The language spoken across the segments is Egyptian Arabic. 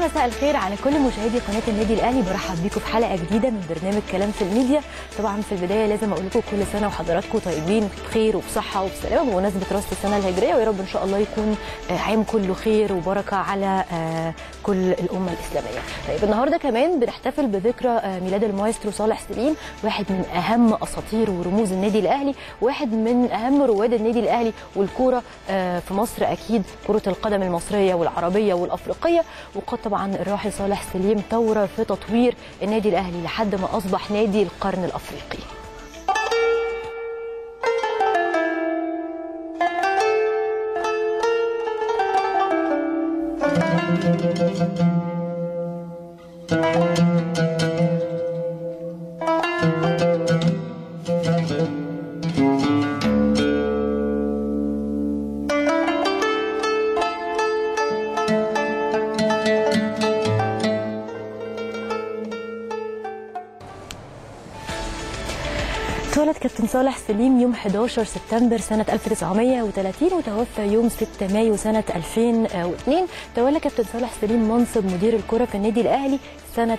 مساء الخير على كل مشاهدي قناه النادي الاهلي برحب بيكم في حلقه جديده من برنامج كلام في الميديا طبعا في البدايه لازم اقول لكم كل سنه وحضراتكم طيبين بخير وبصحه وبسلامه بمناسبه راس السنه الهجريه ويا رب ان شاء الله يكون عام كله خير وبركه على كل الامه الاسلاميه طيب النهارده كمان بنحتفل بذكرى ميلاد المايسترو صالح سليم واحد من اهم اساطير ورموز النادي الاهلي واحد من اهم رواد النادي الاهلي والكوره في مصر اكيد كره القدم المصريه والعربيه والافريقيه وقد طبعا الراحل صالح سليم ثوره في تطوير النادي الاهلي لحد ما اصبح نادي القرن الافريقي اتولد كابتن صالح سليم يوم 11 سبتمبر سنة 1930 وتوفى يوم 6 مايو سنة 2002 تولى كابتن صالح سليم منصب مدير الكرة في النادي الأهلي سنة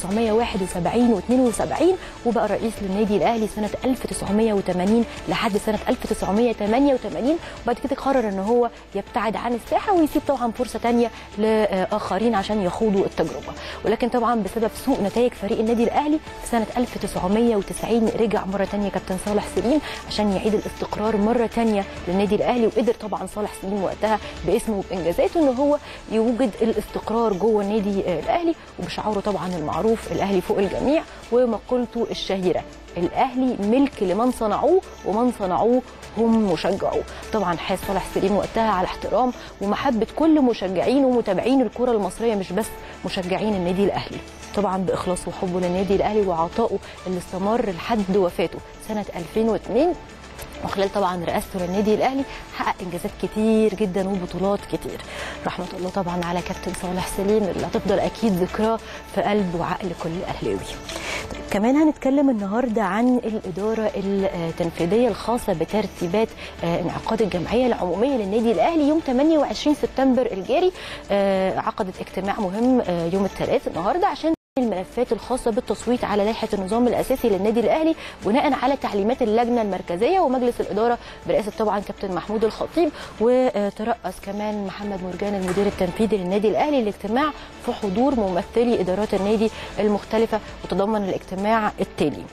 1971 و72 وبقى رئيس للنادي الأهلي سنة 1980 لحد سنة 1988 وبعد كده قرر ان هو يبتعد عن الساحة ويسيب طبعا فرصة تانية لآخرين عشان يخوضوا التجربة ولكن طبعا بسبب سوء نتائج فريق النادي الأهلي في سنة 1990 رجع مرة تانية كابتن صالح سليم عشان يعيد الاستقرار مرة تانية للنادي الأهلي وقدر طبعا صالح سليم وقتها باسمه وبإنجازاته ان هو يوجد الاستقرار جوه النادي الأهلي وبشعاره طبعا المعروف الاهلي فوق الجميع ومقولته الشهيره الاهلي ملك لمن صنعوه ومن صنعوه هم مشجعوه طبعا حاس صالح سليم وقتها على احترام ومحبه كل مشجعين ومتابعين الكره المصريه مش بس مشجعين النادي الاهلي طبعا باخلاصه وحبه للنادي الاهلي وعطائه اللي استمر لحد وفاته سنه 2002 وخلال طبعا رئاسته للنادي الاهلي حقق انجازات كتير جدا وبطولات كتير رحمه الله طبعا على كابتن صالح سليم اللي هتفضل اكيد ذكراه في قلب وعقل كل اهلاوي طيب كمان هنتكلم النهارده عن الاداره التنفيذيه الخاصه بترتيبات انعقاد الجمعيه العموميه للنادي الاهلي يوم 28 سبتمبر الجاري عقدت اجتماع مهم يوم الثلاث النهارده عشان الملفات الخاصة بالتصويت على لائحة النظام الأساسي للنادي الأهلي بناء على تعليمات اللجنة المركزية ومجلس الإدارة برئاسة طبعا كابتن محمود الخطيب وترأس كمان محمد مرجان المدير التنفيذي للنادي الأهلي الاجتماع في حضور ممثلي إدارات النادي المختلفة وتضمن الاجتماع التالي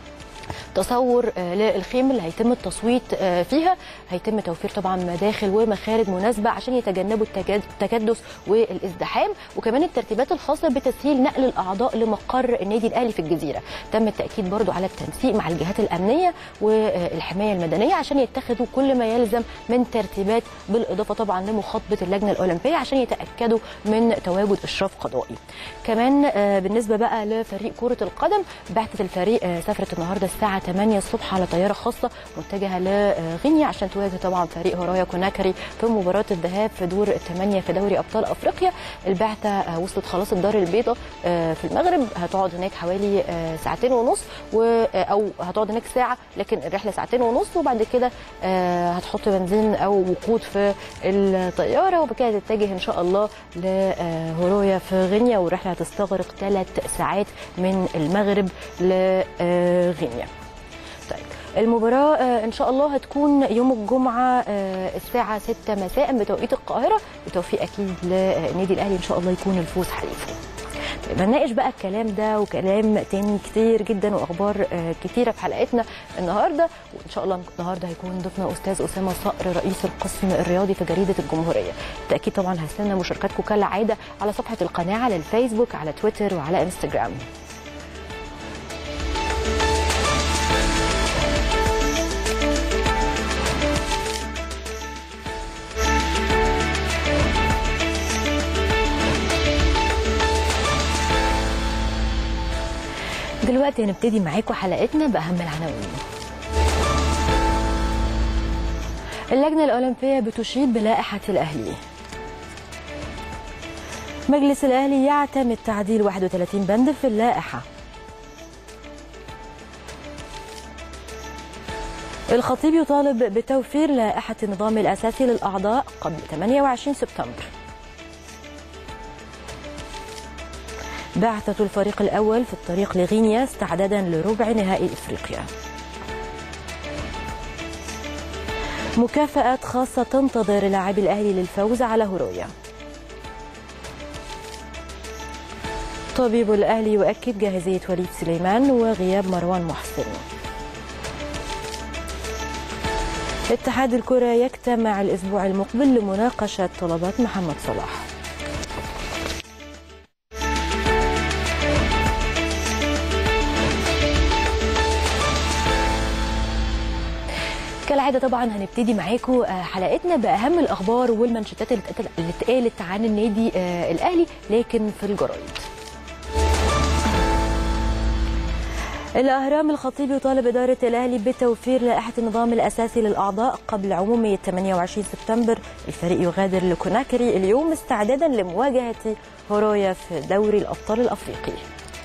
تصور للخيم اللي هيتم التصويت فيها هيتم توفير طبعا مداخل ومخارج مناسبه عشان يتجنبوا التكدس والازدحام وكمان الترتيبات الخاصه بتسهيل نقل الاعضاء لمقر النادي الاهلي في الجزيره تم التاكيد برضو على التنسيق مع الجهات الامنيه والحمايه المدنيه عشان يتخذوا كل ما يلزم من ترتيبات بالاضافه طبعا لمخاطبه اللجنه الاولمبيه عشان يتاكدوا من تواجد اشراف قضائي كمان بالنسبه بقى لفريق كره القدم بعثه الفريق سافرت النهارده الساعه 8 الصبح على طياره خاصه متجهه لغينيا عشان تواجه طبعا فريق هورايا كوناكري في مباراه الذهاب في دور الثمانيه في دوري ابطال افريقيا البعثه وصلت خلاص الدار البيضاء في المغرب هتقعد هناك حوالي ساعتين ونص او هتقعد هناك ساعه لكن الرحله ساعتين ونص وبعد كده هتحط بنزين او وقود في الطياره وبكده تتجه ان شاء الله لهورايا في غينيا والرحله هتستغرق ثلاث ساعات من المغرب لغينيا طيب المباراة ان شاء الله هتكون يوم الجمعة الساعة 6 مساء بتوقيت القاهرة بتوفيق اكيد للنادي الاهلي ان شاء الله يكون الفوز حليفه. طيب هنناقش بقى الكلام ده وكلام تاني كتير جدا واخبار كتيره في حلقتنا النهارده وان شاء الله النهارده هيكون ضيفنا استاذ اسامه صقر رئيس القسم الرياضي في جريده الجمهوريه بالتاكيد طبعا هستنى مشاركاتكم كالعاده على صفحه القناه على الفيسبوك على تويتر وعلى انستجرام دلوقتي هنبتدي معاكم حلقتنا باهم العناوين اللجنه الاولمبيه بتشيد بلائحه الاهلي مجلس الاهلي يعتمد تعديل 31 بند في اللائحه الخطيب يطالب بتوفير لائحة النظام الأساسي للأعضاء قبل 28 سبتمبر بعثة الفريق الأول في الطريق لغينيا استعدادا لربع نهائي إفريقيا مكافآت خاصة تنتظر لاعبي الأهلي للفوز على هورويا طبيب الأهلي يؤكد جاهزية وليد سليمان وغياب مروان محسن اتحاد الكرة يجتمع الأسبوع المقبل لمناقشة طلبات محمد صلاح كالعاده طبعا هنبتدي معاكم حلقتنا باهم الاخبار والمانشيتات اللي اتقالت عن النادي الاهلي لكن في الجرايد الأهرام الخطيب يطالب إدارة الأهلي بتوفير لائحة النظام الأساسي للأعضاء قبل عمومية 28 سبتمبر الفريق يغادر لكوناكري اليوم استعدادا لمواجهة هورويا في دوري الأبطال الأفريقي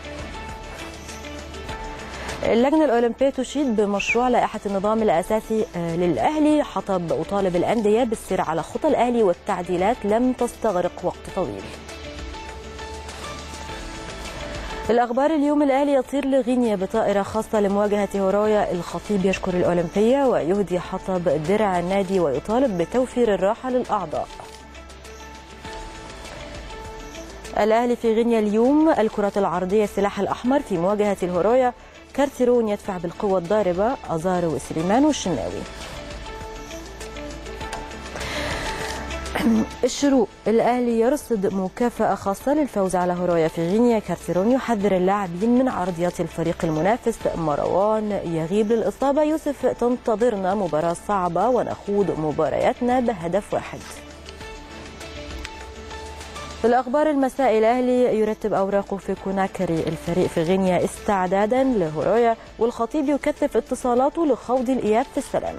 اللجنة الأولمبية تشيد بمشروع لائحة النظام الأساسي للأهلي حطب أطالب الأندية بالسير على خطى الأهلي والتعديلات لم تستغرق وقت طويل الأخبار اليوم الأهلي يطير لغينيا بطائرة خاصة لمواجهة هورايا الخطيب يشكر الأولمبية ويهدي حطب درع النادي ويطالب بتوفير الراحة للأعضاء الأهلي في غينيا اليوم الكرة العرضية السلاح الأحمر في مواجهة الهورايا كارتيرون يدفع بالقوة الضاربة أزارو وسليمان والشناوي الشروق الأهلي يرصد مكافأة خاصة للفوز على هورايا في غينيا كارتيرون يحذر اللاعبين من عرضيات الفريق المنافس مروان يغيب للإصابة يوسف تنتظرنا مباراة صعبة ونخوض مبارياتنا بهدف واحد في الأخبار المساء الأهلي يرتب أوراقه في كوناكري الفريق في غينيا استعدادا لهورايا والخطيب يكثف اتصالاته لخوض الإياب في السلام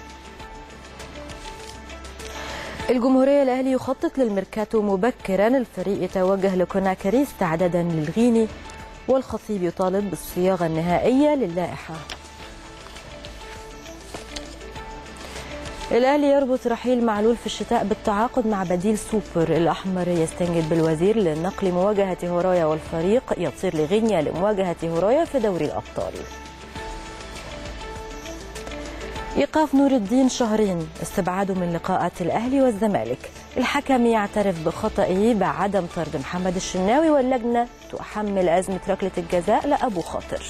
الجمهورية الأهلي يخطط للميركاتو مبكرا الفريق يتوجه لكوناكري استعدادا للغيني والخطيب يطالب بالصياغة النهائية للائحة الأهلي يربط رحيل معلول في الشتاء بالتعاقد مع بديل سوبر الأحمر يستنجد بالوزير لنقل مواجهة هورايا والفريق يطير لغينيا لمواجهة هورايا في دوري الأبطال إيقاف نور الدين شهرين استبعاده من لقاءات الأهلي والزمالك الحكم يعترف بخطئه بعدم طرد محمد الشناوي واللجنة تحمل أزمة ركلة الجزاء لأبو خاطر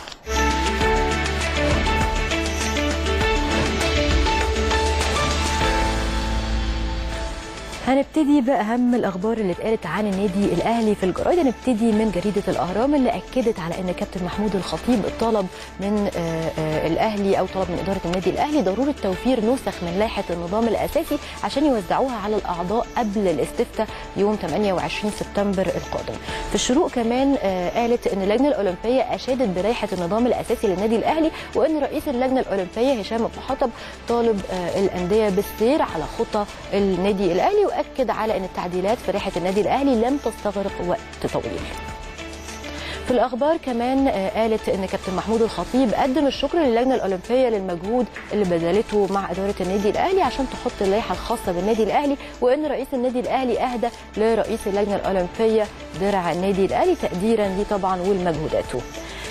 هنبتدي باهم الاخبار اللي اتقالت عن النادي الاهلي في الجرايد هنبتدي من جريده الاهرام اللي اكدت على ان كابتن محمود الخطيب طلب من الاهلي او طلب من اداره النادي الاهلي ضروره توفير نسخ من لائحه النظام الاساسي عشان يوزعوها على الاعضاء قبل الاستفتاء يوم 28 سبتمبر القادم في الشروق كمان قالت ان اللجنه الاولمبيه اشادت بلائحه النظام الاساسي للنادي الاهلي وان رئيس اللجنه الاولمبيه هشام ابو حطب طالب الانديه بالسير على خطى النادي الاهلي واكد على ان التعديلات في لائحه النادي الاهلي لم تستغرق وقت طويل. في الاخبار كمان قالت ان كابتن محمود الخطيب قدم الشكر للجنه الاولمبيه للمجهود اللي بذلته مع اداره النادي الاهلي عشان تحط اللائحه الخاصه بالنادي الاهلي وان رئيس النادي الاهلي اهدى لرئيس اللجنه الاولمبيه درع النادي الاهلي تقديرا ليه طبعا ولمجهوداته.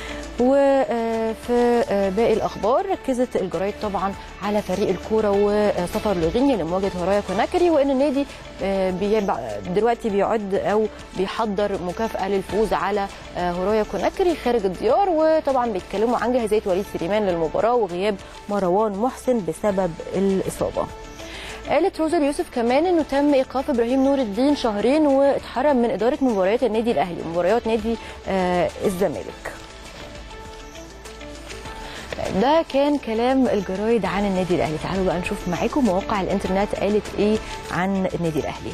وفي باقي الاخبار ركزت الجرايد طبعا على فريق الكوره وسفر لغينيا لمواجهه هورايا كوناكري وان النادي دلوقتي بيعد او بيحضر مكافاه للفوز على هورايا كوناكري خارج الديار وطبعا بيتكلموا عن جاهزيه وليد سليمان للمباراه وغياب مروان محسن بسبب الاصابه. قالت روزا اليوسف كمان انه تم ايقاف ابراهيم نور الدين شهرين واتحرم من اداره مباريات النادي الاهلي ومباريات نادي الزمالك. ده كان كلام الجرايد عن النادي الاهلي تعالوا بقى نشوف معاكم مواقع الانترنت قالت ايه عن النادي الاهلي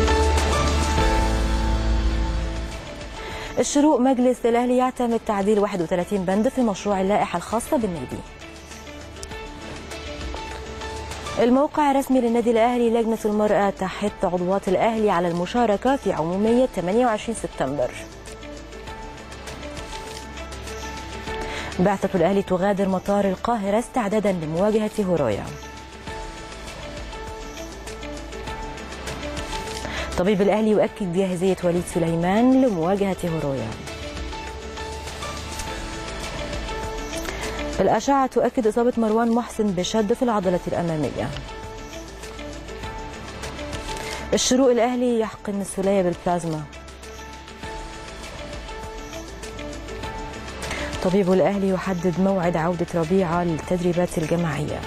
الشروق مجلس الاهلي يعتمد تعديل 31 بند في مشروع اللائحه الخاصه بالنادي الموقع الرسمي للنادي الاهلي لجنه المراه تحث عضوات الاهلي على المشاركه في عموميه 28 سبتمبر بعثة الأهلي تغادر مطار القاهرة استعدادا لمواجهة هورايا طبيب الأهلي يؤكد جاهزية وليد سليمان لمواجهة هورويا الأشعة تؤكد إصابة مروان محسن بشد في العضلة الأمامية الشروق الأهلي يحقن السولية بالبلازما طبيب الأهلي يحدد موعد عودة ربيعة للتدريبات الجماعية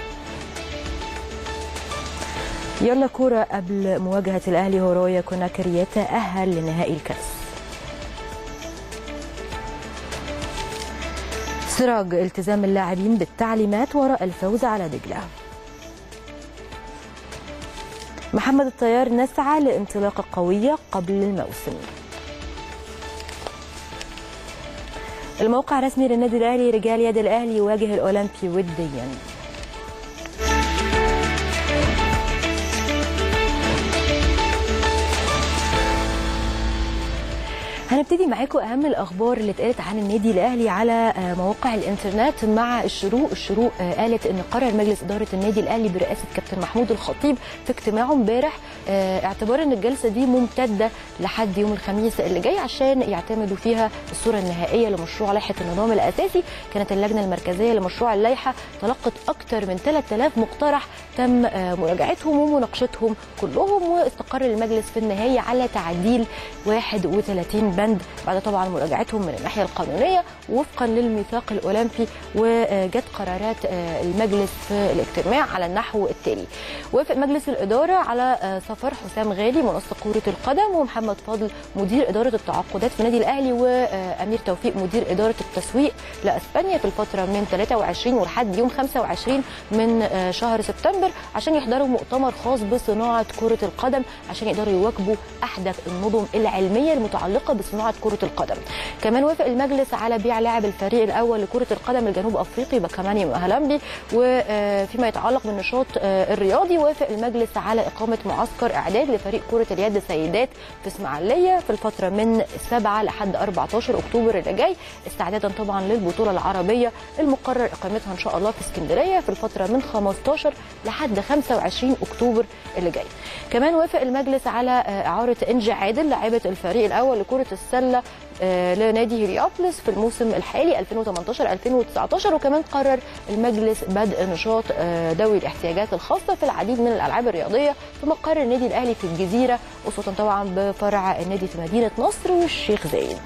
يلا كورة قبل مواجهة الأهلي هورويا كوناكري يتأهل لنهائي الكأس سراج التزام اللاعبين بالتعليمات وراء الفوز على دجلة محمد الطيار نسعى لانطلاقة قوية قبل الموسم الموقع الرسمي للنادي الاهلي رجال يد الاهلي يواجه الاولمبي وديا هنبتدي معاكم اهم الاخبار اللي اتقالت عن النادي الاهلي على مواقع الانترنت مع الشروق الشروق قالت ان قرر مجلس اداره النادي الاهلي برئاسه كابتن محمود الخطيب في اجتماعه امبارح اعتبار ان الجلسه دي ممتده لحد يوم الخميس اللي جاي عشان يعتمدوا فيها الصوره النهائيه لمشروع لائحه النظام الاساسي كانت اللجنه المركزيه لمشروع اللائحه تلقت اكثر من 3000 مقترح تم مراجعتهم ومناقشتهم كلهم واستقر المجلس في النهايه على تعديل 31 بند بعد طبعا مراجعتهم من الناحيه القانونيه وفقا للميثاق الاولمبي وجت قرارات المجلس في الاجتماع على النحو التالي وافق مجلس الاداره على سفر حسام غالي منسق كره القدم ومحمد فاضل مدير اداره التعاقدات في النادي الاهلي وامير توفيق مدير اداره التسويق لاسبانيا في الفتره من 23 ولحد يوم 25 من شهر سبتمبر عشان يحضروا مؤتمر خاص بصناعه كره القدم عشان يقدروا يواكبوا احدث النظم العلميه المتعلقه بصناعه كره القدم كمان وافق المجلس على بيع لاعب الفريق الاول لكره القدم الجنوب افريقي بكماني مهلمبي وفيما يتعلق بالنشاط الرياضي وافق المجلس على اقامه معسكر اعداد لفريق كره اليد سيدات في اسماعيليه في الفتره من 7 لحد 14 اكتوبر اللي جاي استعدادا طبعا للبطوله العربيه المقرر اقامتها ان شاء الله في اسكندريه في الفتره من 15 لحد 25 اكتوبر اللي جاي كمان وافق المجلس على اعاره انجي عادل لاعبه الفريق الاول لكره السله لنادي هيليوبلس في الموسم الحالي 2018 2019 وكمان قرر المجلس بدء نشاط ذوي الاحتياجات الخاصه في العديد من الالعاب الرياضيه في مقر النادي الاهلي في الجزيره خصوصا طبعا بفرع النادي في مدينه نصر والشيخ زايد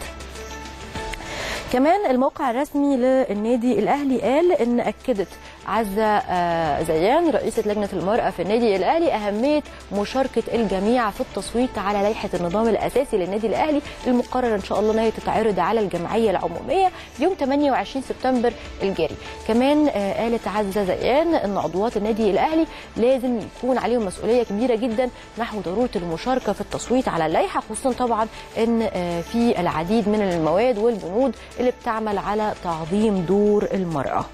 كمان الموقع الرسمي للنادي الاهلي قال ان اكدت عزه زيان رئيسه لجنه المراه في النادي الاهلي اهميه مشاركه الجميع في التصويت على لائحه النظام الاساسي للنادي الاهلي المقرر ان شاء الله انها تتعرض على الجمعيه العموميه يوم 28 سبتمبر الجاري كمان قالت عزه زيان ان عضوات النادي الاهلي لازم يكون عليهم مسؤوليه كبيره جدا نحو ضروره المشاركه في التصويت على اللائحه خصوصا طبعا ان في العديد من المواد والبنود اللي بتعمل على تعظيم دور المراه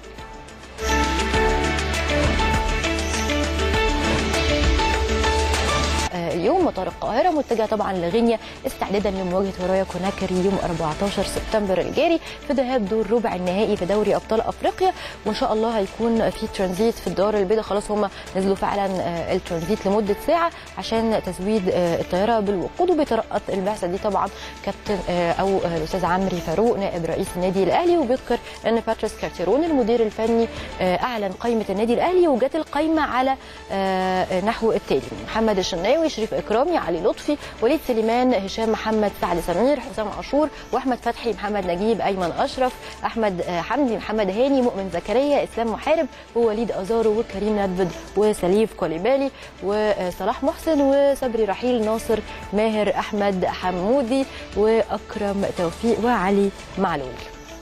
اليوم مطار القاهرة متجه طبعا لغينيا استعدادا لمواجهة ورايا كوناكري يوم 14 سبتمبر الجاري في ذهاب دور ربع النهائي في دوري أبطال أفريقيا وإن شاء الله هيكون في ترانزيت في الدار البيضاء خلاص هم نزلوا فعلا الترانزيت لمدة ساعة عشان تزويد الطيارة بالوقود وبيترأس البعثة دي طبعا كابتن أو الأستاذ عمري فاروق نائب رئيس النادي الأهلي وبيذكر أن باتريس كارتيرون المدير الفني أعلن قائمة النادي الأهلي وجت القائمة على نحو التالي محمد الشناوي شريف اكرامي علي لطفي وليد سليمان هشام محمد سعد سمير حسام عاشور واحمد فتحي محمد نجيب ايمن اشرف احمد حمدي محمد هاني مؤمن زكريا اسلام محارب ووليد ازارو وكريم ندفد وسليف كوليبالي وصلاح محسن وصبري رحيل ناصر ماهر احمد حمودي واكرم توفيق وعلي معلول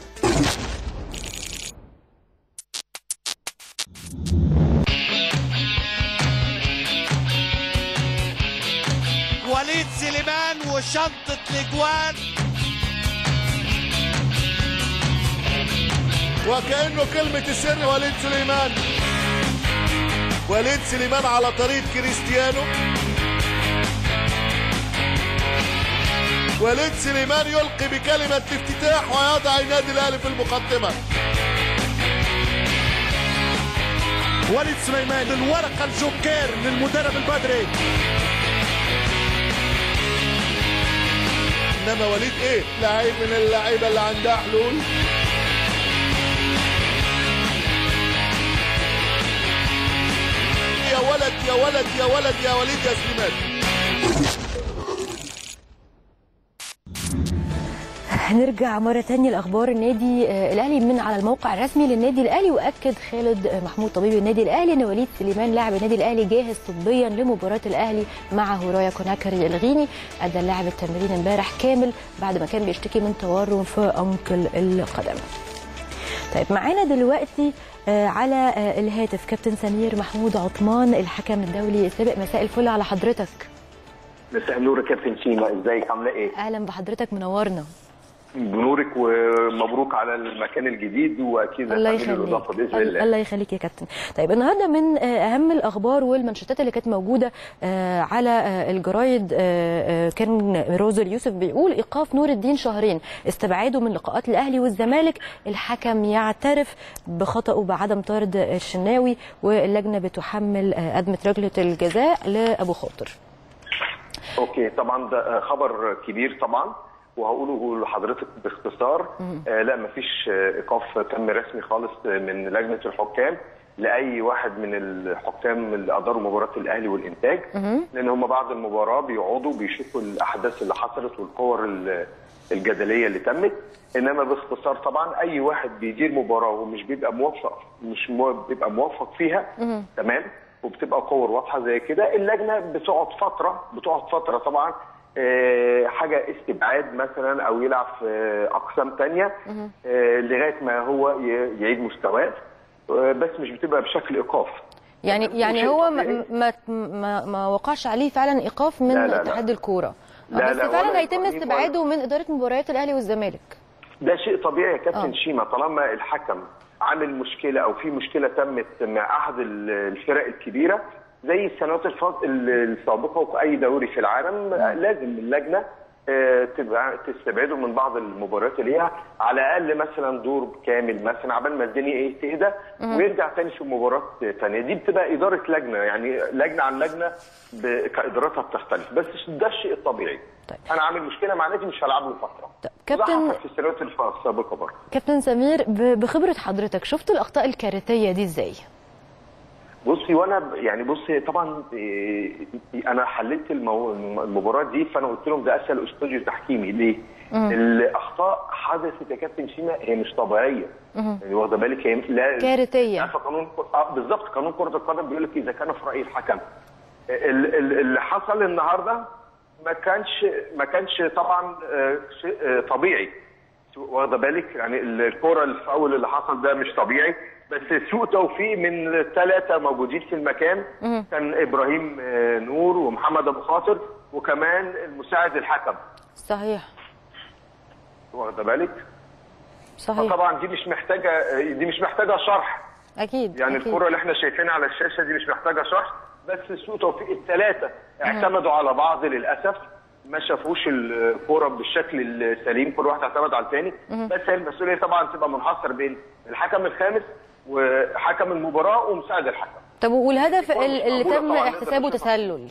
وليد سليمان وشنطة الاجوان وكأنه كلمة السر وليد سليمان وليد سليمان على طريق كريستيانو وليد سليمان يلقي بكلمة افتتاح ويضع النادي الأهلي في المقدمة وليد سليمان الورقة الجوكير للمدرب البدري انما وليد ايه لعيب من اللعيبه اللي عندها حلول يا ولد يا ولد يا ولد يا وليد يا سليمان هنرجع مرة تانية لأخبار النادي آه، الأهلي من على الموقع الرسمي للنادي الأهلي وأكد خالد آه، محمود طبيب النادي الأهلي أن وليد سليمان لاعب النادي الأهلي جاهز طبيا لمباراة الأهلي مع هورايا كوناكري الغيني أدى اللاعب التمرين امبارح كامل بعد ما كان بيشتكي من تورم في أنكل القدم طيب معانا دلوقتي آه، على آه، الهاتف كابتن سمير محمود عثمان الحكم الدولي السابق مساء الفل على حضرتك مساء النور يا كابتن شيما ازيك عامله ايه؟ اهلا بحضرتك منورنا بنورك ومبروك على المكان الجديد واكيد الله هتعملي يخليك الاضافه باذن الله الله يخليك يا كابتن طيب النهارده من آه، اهم الاخبار والمنشطات اللي كانت موجوده آه، على آه، الجرايد آه، آه، كان روزر يوسف بيقول ايقاف نور الدين شهرين استبعاده من لقاءات الاهلي والزمالك الحكم يعترف بخطئه بعدم طرد الشناوي واللجنه بتحمل آه، ادمه ركله الجزاء لابو خاطر اوكي طبعا ده خبر كبير طبعا وهقوله لحضرتك باختصار آه لا مفيش آه، ايقاف تم رسمي خالص آه، من لجنه الحكام لاي واحد من الحكام اللي اداروا مباراه الاهلي والانتاج لان هم بعد المباراه بيقعدوا بيشوفوا الاحداث اللي حصلت والكور ال- الجدليه اللي تمت انما باختصار طبعا اي واحد بيدير مباراه ومش بيبقى موفق مش مو- بيبقى موفق فيها تمام وبتبقى كور واضحه زي كده اللجنه بتقعد فتره بتقعد فتره طبعا آه، حاجه استبعاد مثلا او يلعب في آه، اقسام تانية آه، لغايه ما هو ي- يعيد مستواه آه، بس مش بتبقى بشكل ايقاف يعني يعني وشيء هو ما, طبيعي. ما, ما, ما وقعش عليه فعلا ايقاف من لا، لا، لا. اتحاد الكوره لا، بس لا، ولا فعلا هيتم إيقاف ولا- استبعاده من اداره مباريات الاهلي والزمالك ده شيء طبيعي يا كابتن آه. شيما طالما الحكم عامل مشكله او في مشكله تمت مع احد ال- الفرق الكبيره زي السنوات الفاض- ال- السابقه وفي اي دوري في العالم آه، لازم اللجنه آه، تبقى تستبعده من بعض المباريات اللي هي على الاقل مثلا دور كامل مثلا عبال ما الدنيا ايه تهدى ويرجع تاني في مباراه ثانيه دي بتبقى اداره لجنه يعني لجنه عن لجنه ب- كادارتها بتختلف بس ده الشيء الطبيعي طيب. انا عامل مشكله مع نادي مش هلعب له فتره طيب، وده كابتن- حصل في السنوات الف- السابقه برضه كابتن سمير ب- بخبره حضرتك شفت الاخطاء الكارثيه دي ازاي بصي وانا ب- يعني بصي طبعا إيه، انا حللت المو... المباراه دي فانا قلت لهم ده اسهل استوديو تحكيمي ليه؟ الاخطاء حدثت يا كابتن شيما هي مش طبيعيه يعني واخده بالك هي لا كارثية. عارفه قانون اه بالظبط قانون كره القدم بيقول لك اذا كان في راي الحكم ال- ال- اللي حصل النهارده ما كانش ما كانش طبعا آه، شيء آه، طبيعي واخده بالك يعني ال- الكره الفاول اللي حصل ده مش طبيعي بس سوء توفيق من الثلاثه موجودين في المكان كان ابراهيم آه، نور ومحمد ابو خاطر وكمان المساعد الحكم صحيح واخده بالك صحيح فطبعا دي مش محتاجه آه، دي مش محتاجه شرح اكيد يعني أكيد. الكرة اللي احنا شايفينها على الشاشة دي مش محتاجة شرح بس سوء توفيق الثلاثة اعتمدوا على بعض للأسف ما شافوش الكرة بالشكل السليم كل واحد اعتمد على الثاني بس هي المسؤولية طبعا تبقى منحصر بين الحكم الخامس وحكم المباراة ومساعد الحكم طب والهدف الكرة ال- مش اللي موجودة تم طبعاً، احتسابه نقدر نشوفها. تسلل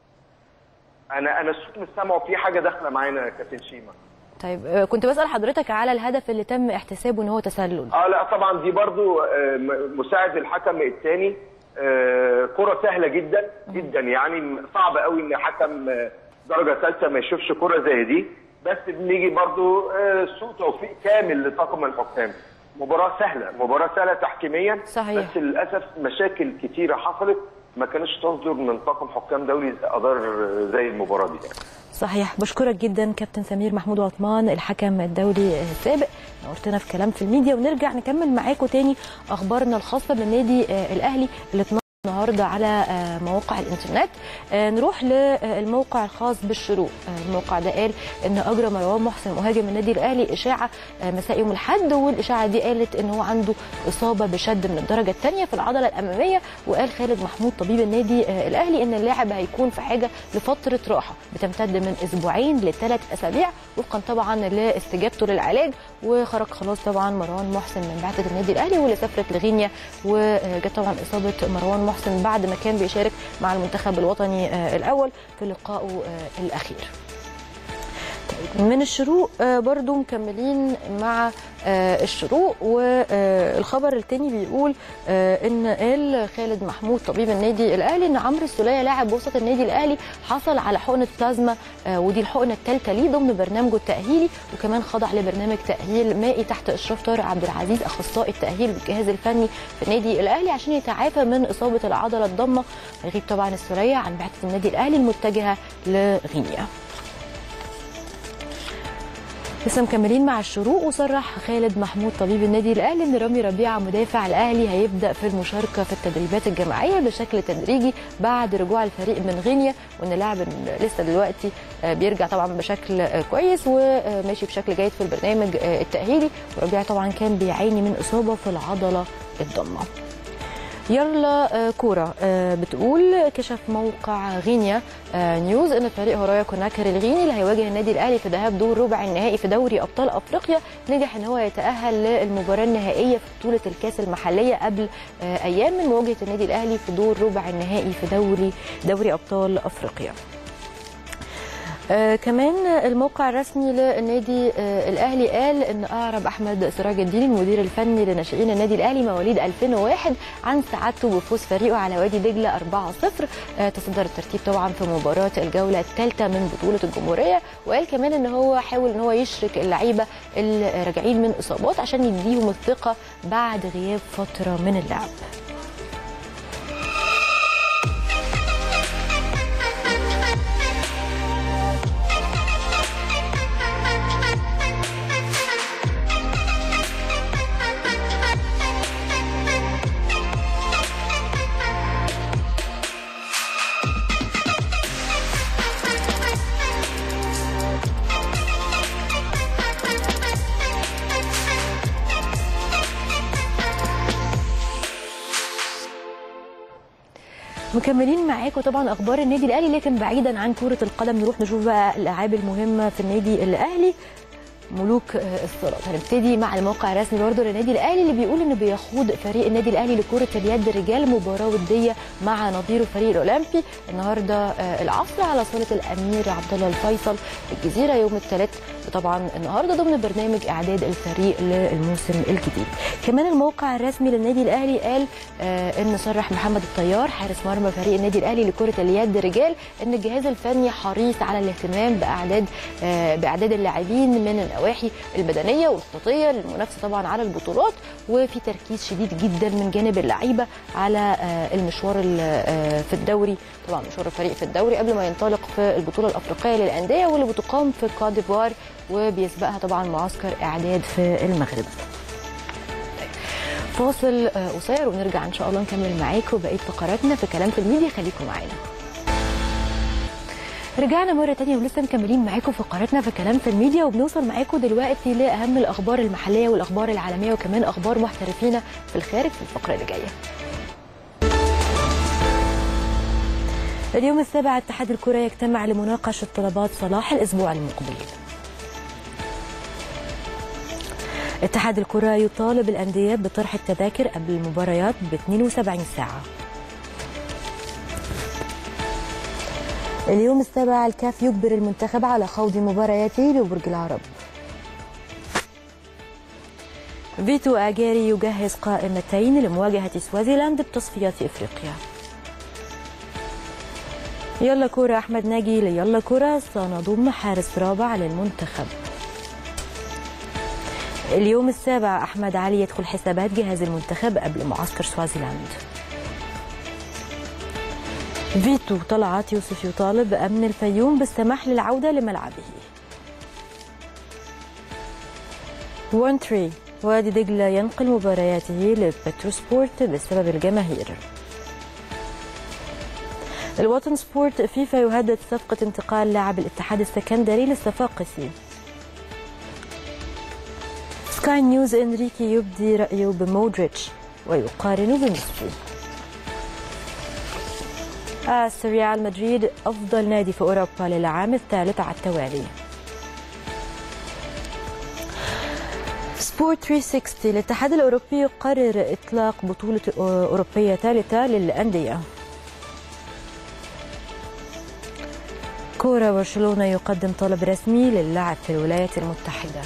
انا انا الصوت مش سامعه في حاجة داخلة معانا يا كابتن شيما طيب آه، كنت بسال حضرتك على الهدف اللي تم احتسابه ان هو تسلل اه لا طبعا دي برضو آه، م- مساعد الحكم الثاني كرة سهلة جدا جدا يعني صعب قوي ان حكم آه، درجة ثالثة ما يشوفش كرة زي دي بس بنيجي برضو آه، سوء توفيق كامل لطاقم الحكام مباراة سهلة مباراة سهلة تحكيميا صحيح. بس للأسف مشاكل كتيرة حصلت ما كانتش تصدر من طاقم حكام دولي أدار زي المباراة دي يعني. صحيح بشكرك جدا كابتن سمير محمود عثمان الحكم الدولي السابق نورتنا في كلام في الميديا ونرجع نكمل معاكم تاني اخبارنا الخاصه بالنادي آه، الاهلي اللي اتنشر النهارده على آه، مواقع الانترنت آه، نروح للموقع الخاص بالشروق آه، الموقع ده قال ان اجرى مروان محسن مهاجم النادي الاهلي اشاعه آه، مساء يوم الاحد والاشاعه دي قالت ان هو عنده اصابه بشد من الدرجه الثانيه في العضله الاماميه وقال خالد محمود طبيب النادي آه، الاهلي ان اللاعب هيكون في حاجه لفتره راحه بتمتد من اسبوعين لثلاث اسابيع وفقا طبعا لاستجابته للعلاج وخرج خلاص طبعا مروان محسن من بعثه النادي الاهلي واللي سافرت لغينيا وجت طبعا اصابه مروان محسن بعد ما كان بيشارك مع المنتخب الوطني آه، الاول في لقائه آه، الاخير من الشروق آه، برضو مكملين مع آه، الشروق والخبر التاني بيقول آه، ان قال خالد محمود طبيب النادي الاهلي ان عمرو السوليه لاعب وسط النادي الاهلي حصل على حقنه بلازما آه، ودي الحقنه الثالثه ليه ضمن برنامجه التاهيلي وكمان خضع لبرنامج تاهيل مائي تحت اشراف طارق عبد العزيز اخصائي التاهيل بالجهاز الفني في النادي الاهلي عشان يتعافى من اصابه العضله الضمه هيغيب طبعا السوليه عن بعثه النادي الاهلي المتجهه لغينيا لسه مكملين مع الشروق وصرح خالد محمود طبيب النادي الاهلي ان رامي ربيعه مدافع الاهلي هيبدا في المشاركه في التدريبات الجماعيه بشكل تدريجي بعد رجوع الفريق من غينيا وان اللاعب لسه دلوقتي آه، بيرجع طبعا بشكل آه، كويس وماشي بشكل جيد في البرنامج آه، التاهيلي وربيعه طبعا كان بيعاني من اصابه في العضله الضمه يلا آه، كورة آه، بتقول كشف موقع غينيا آه، نيوز ان فريق هورايا كوناكر الغيني اللي هيواجه النادي الاهلي في ذهاب دور ربع النهائي في دوري ابطال افريقيا نجح ان هو يتاهل للمباراه النهائيه في بطوله الكاس المحليه قبل آه، ايام من مواجهه النادي الاهلي في دور ربع النهائي في دوري دوري ابطال افريقيا آه كمان الموقع الرسمي للنادي آه الاهلي قال ان اعرب احمد سراج الدين المدير الفني لناشئين النادي الاهلي مواليد 2001 عن سعادته بفوز فريقه على وادي دجله 4-0 آه تصدر الترتيب طبعا في مباراه الجوله الثالثه من بطوله الجمهوريه وقال كمان ان هو حاول ان هو يشرك اللعيبه الراجعين من اصابات عشان يديهم الثقه بعد غياب فتره من اللعب مكملين معاكم طبعا اخبار النادي الاهلي لكن بعيدا عن كره القدم نروح نشوف بقى الالعاب المهمه في النادي الاهلي ملوك آه، الصالات هنبتدي مع الموقع الرسمي برضه للنادي الاهلي اللي بيقول انه بيخوض فريق النادي الاهلي لكره اليد رجال مباراه وديه مع نظيره فريق الاولمبي النهارده آه، العصر على صاله الامير عبد الله الفيصل في الجزيره يوم الثلاث طبعا النهارده ضمن برنامج اعداد الفريق للموسم الجديد كمان الموقع الرسمي للنادي الاهلي قال آه، ان صرح محمد الطيار حارس مرمى فريق النادي الاهلي لكره اليد رجال ان الجهاز الفني حريص على الاهتمام باعداد آه، باعداد اللاعبين من النواحي البدنيه والخططيه للمنافسه طبعا على البطولات وفي تركيز شديد جدا من جانب اللعيبه على آه، المشوار ال- آه، في الدوري طبعا مشوار الفريق في الدوري قبل ما ينطلق في البطوله الافريقيه للانديه واللي بتقام في كوت ديفوار وبيسبقها طبعا معسكر اعداد في المغرب فاصل آه، قصير ونرجع ان شاء الله نكمل معاكم بقيه فقراتنا في كلام في الميديا خليكم معانا رجعنا مرة تانية ولسه مكملين معاكم فقراتنا في كلام في الميديا وبنوصل معاكم دلوقتي لأهم الأخبار المحلية والأخبار العالمية وكمان أخبار محترفين في الخارج في الفقرة اللي جاية. اليوم السابع اتحاد الكرة يجتمع لمناقشة طلبات صلاح الأسبوع المقبل. اتحاد الكرة يطالب الأندية بطرح التذاكر قبل المباريات ب 72 ساعة. اليوم السابع الكاف يجبر المنتخب على خوض مبارياته ببرج العرب. فيتو أجاري يجهز قائمتين لمواجهة سوازيلاند بتصفيات إفريقيا. يلا كورة أحمد ناجي ليلا كورة سنضم حارس رابع للمنتخب. اليوم السابع أحمد علي يدخل حسابات جهاز المنتخب قبل معسكر سوازيلاند. فيتو طلعت يوسف يطالب أمن الفيوم بالسماح للعودة لملعبه وان تري وادي دجلة ينقل مبارياته لبتروسبورت بسبب الجماهير الوطن سبورت فيفا يهدد صفقة انتقال لاعب الاتحاد السكندري للصفاقسي سكاي نيوز انريكي يبدي رأيه بمودريتش ويقارن بميسي آس ريال مدريد أفضل نادي في أوروبا للعام الثالث على التوالي سبورت 360 الاتحاد الأوروبي يقرر إطلاق بطولة أوروبية ثالثة للأندية كورة برشلونة يقدم طلب رسمي للعب في الولايات المتحدة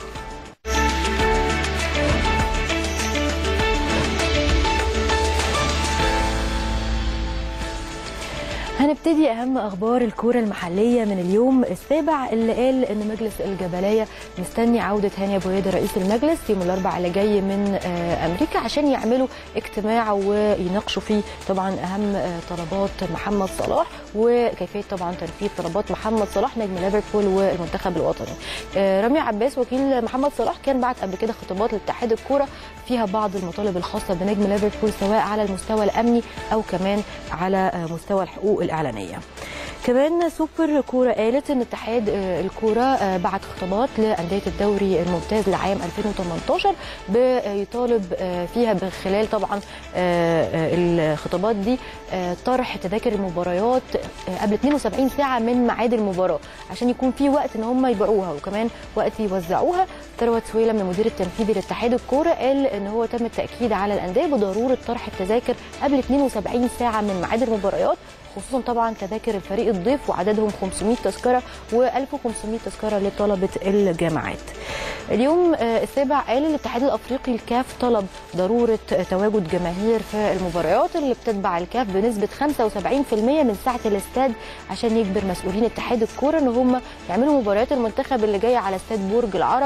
هنبتدي اهم اخبار الكوره المحليه من اليوم السابع اللي قال ان مجلس الجبليه مستني عوده هاني ابو هيدا رئيس المجلس يوم الاربعاء اللي جاي من آه، امريكا عشان يعملوا اجتماع ويناقشوا فيه طبعا اهم آه، طلبات محمد صلاح وكيفيه طبعا تنفيذ طلبات محمد صلاح نجم ليفربول والمنتخب الوطني. آه، رامي عباس وكيل محمد صلاح كان بعت قبل كده خطابات لاتحاد الكوره فيها بعض المطالب الخاصه بنجم ليفربول سواء على المستوى الامني او كمان على آه، مستوى الحقوق الاعلانيه. كمان سوبر كوره قالت ان اتحاد آه، الكوره آه، بعت خطابات لانديه الدوري الممتاز لعام 2018 بيطالب آه، فيها بخلال طبعا آه، آه، الخطابات دي آه، طرح تذاكر المباريات آه، قبل 72 ساعه من ميعاد المباراه عشان يكون في وقت ان هم يبيعوها وكمان وقت يوزعوها ثروت سويلم المدير التنفيذي لاتحاد الكوره قال ان هو تم التاكيد على الانديه بضروره طرح التذاكر قبل 72 ساعه من ميعاد المباريات خصوصا طبعا تذاكر الفريق الضيف وعددهم 500 تذكره و1500 تذكره لطلبه الجامعات. اليوم آه، السابع قال الاتحاد الافريقي الكاف طلب ضروره تواجد جماهير في المباريات اللي بتتبع الكاف بنسبه 75% من سعه الاستاد عشان يجبر مسؤولين اتحاد الكوره ان هم يعملوا مباريات المنتخب اللي جايه على استاد برج العرب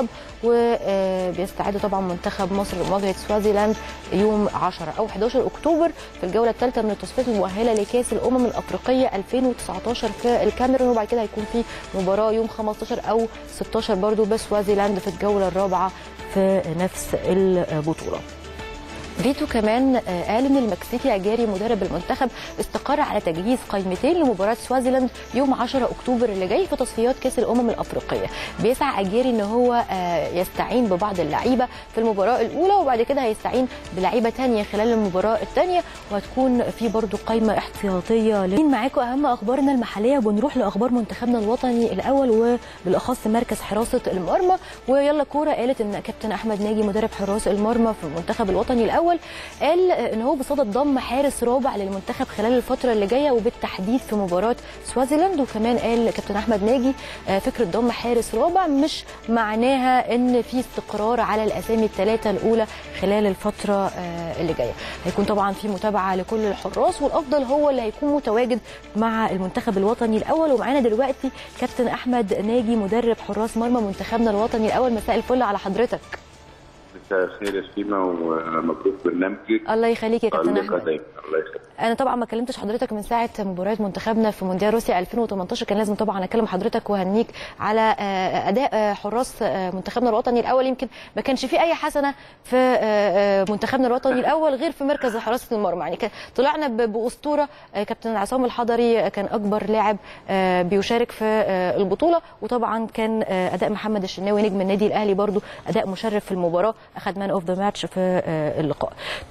وبيستعد طبعا منتخب مصر لمواجهه سوازيلاند يوم 10 او 11 اكتوبر في الجوله الثالثه من التصفيات المؤهله لكاس الامم الافريقيه 2019 في الكاميرون وبعد كده هيكون في مباراه يوم 15 او 16 برضو بسوازيلاند في الجوله الرابعه في نفس البطوله. فيتو كمان آه، قال ان المكسيكي اجاري مدرب المنتخب استقر على تجهيز قائمتين لمباراه سوازيلاند يوم 10 اكتوبر اللي جاي في تصفيات كاس الامم الافريقيه بيسعى اجاري ان هو آه، يستعين ببعض اللعيبه في المباراه الاولى وبعد كده هيستعين بلعيبه تانية خلال المباراه الثانيه وهتكون في برضو قائمه احتياطيه مين معاكم اهم اخبارنا المحليه وبنروح لاخبار منتخبنا الوطني الاول وبالاخص مركز حراسه المرمى ويلا كوره قالت ان كابتن احمد ناجي مدرب حراس المرمى في المنتخب الوطني الاول قال ان هو بصدد ضم حارس رابع للمنتخب خلال الفتره اللي جايه وبالتحديد في مباراه سوازيلاند وكمان قال كابتن احمد ناجي آه، فكره ضم حارس رابع مش معناها ان في استقرار على الاسامي الثلاثه الاولى خلال الفتره آه، اللي جايه هيكون طبعا في متابعه لكل الحراس والافضل هو اللي هيكون متواجد مع المنتخب الوطني الاول ومعانا دلوقتي كابتن احمد ناجي مدرب حراس مرمى منتخبنا الوطني الاول مساء الفل على حضرتك مساء الخير يا شيماء ومبروك برنامجك الله يخليك يا كابتن الله احمد دايما الله يخليك انا طبعا ما كلمتش حضرتك من ساعه مباريات منتخبنا في مونديال روسيا 2018 كان لازم طبعا اكلم حضرتك وهنيك على آه، اداء آه، حراس آه، منتخبنا الوطني الاول يمكن ما كانش في اي حسنه في آه، آه، منتخبنا الوطني الاول غير في مركز حراسه المرمى يعني كان- طلعنا ب- باسطوره آه، كابتن عصام الحضري آه، كان اكبر لاعب آه، بيشارك في آه، البطوله وطبعا كان آه، اداء محمد الشناوي نجم النادي الاهلي برضو اداء مشرف في المباراه اخذ مان اوف ذا ماتش في آه، اللقاء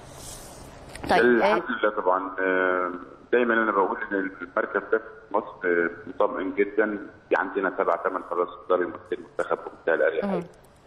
طيب آه، الحمد لله طبعا آه، دايما انا بقول ان المركز ده في مصر آه، مطمئن جدا في عندنا سبع ثمان حراس يقدروا يمثلوا المنتخب بمنتهى الاريحيه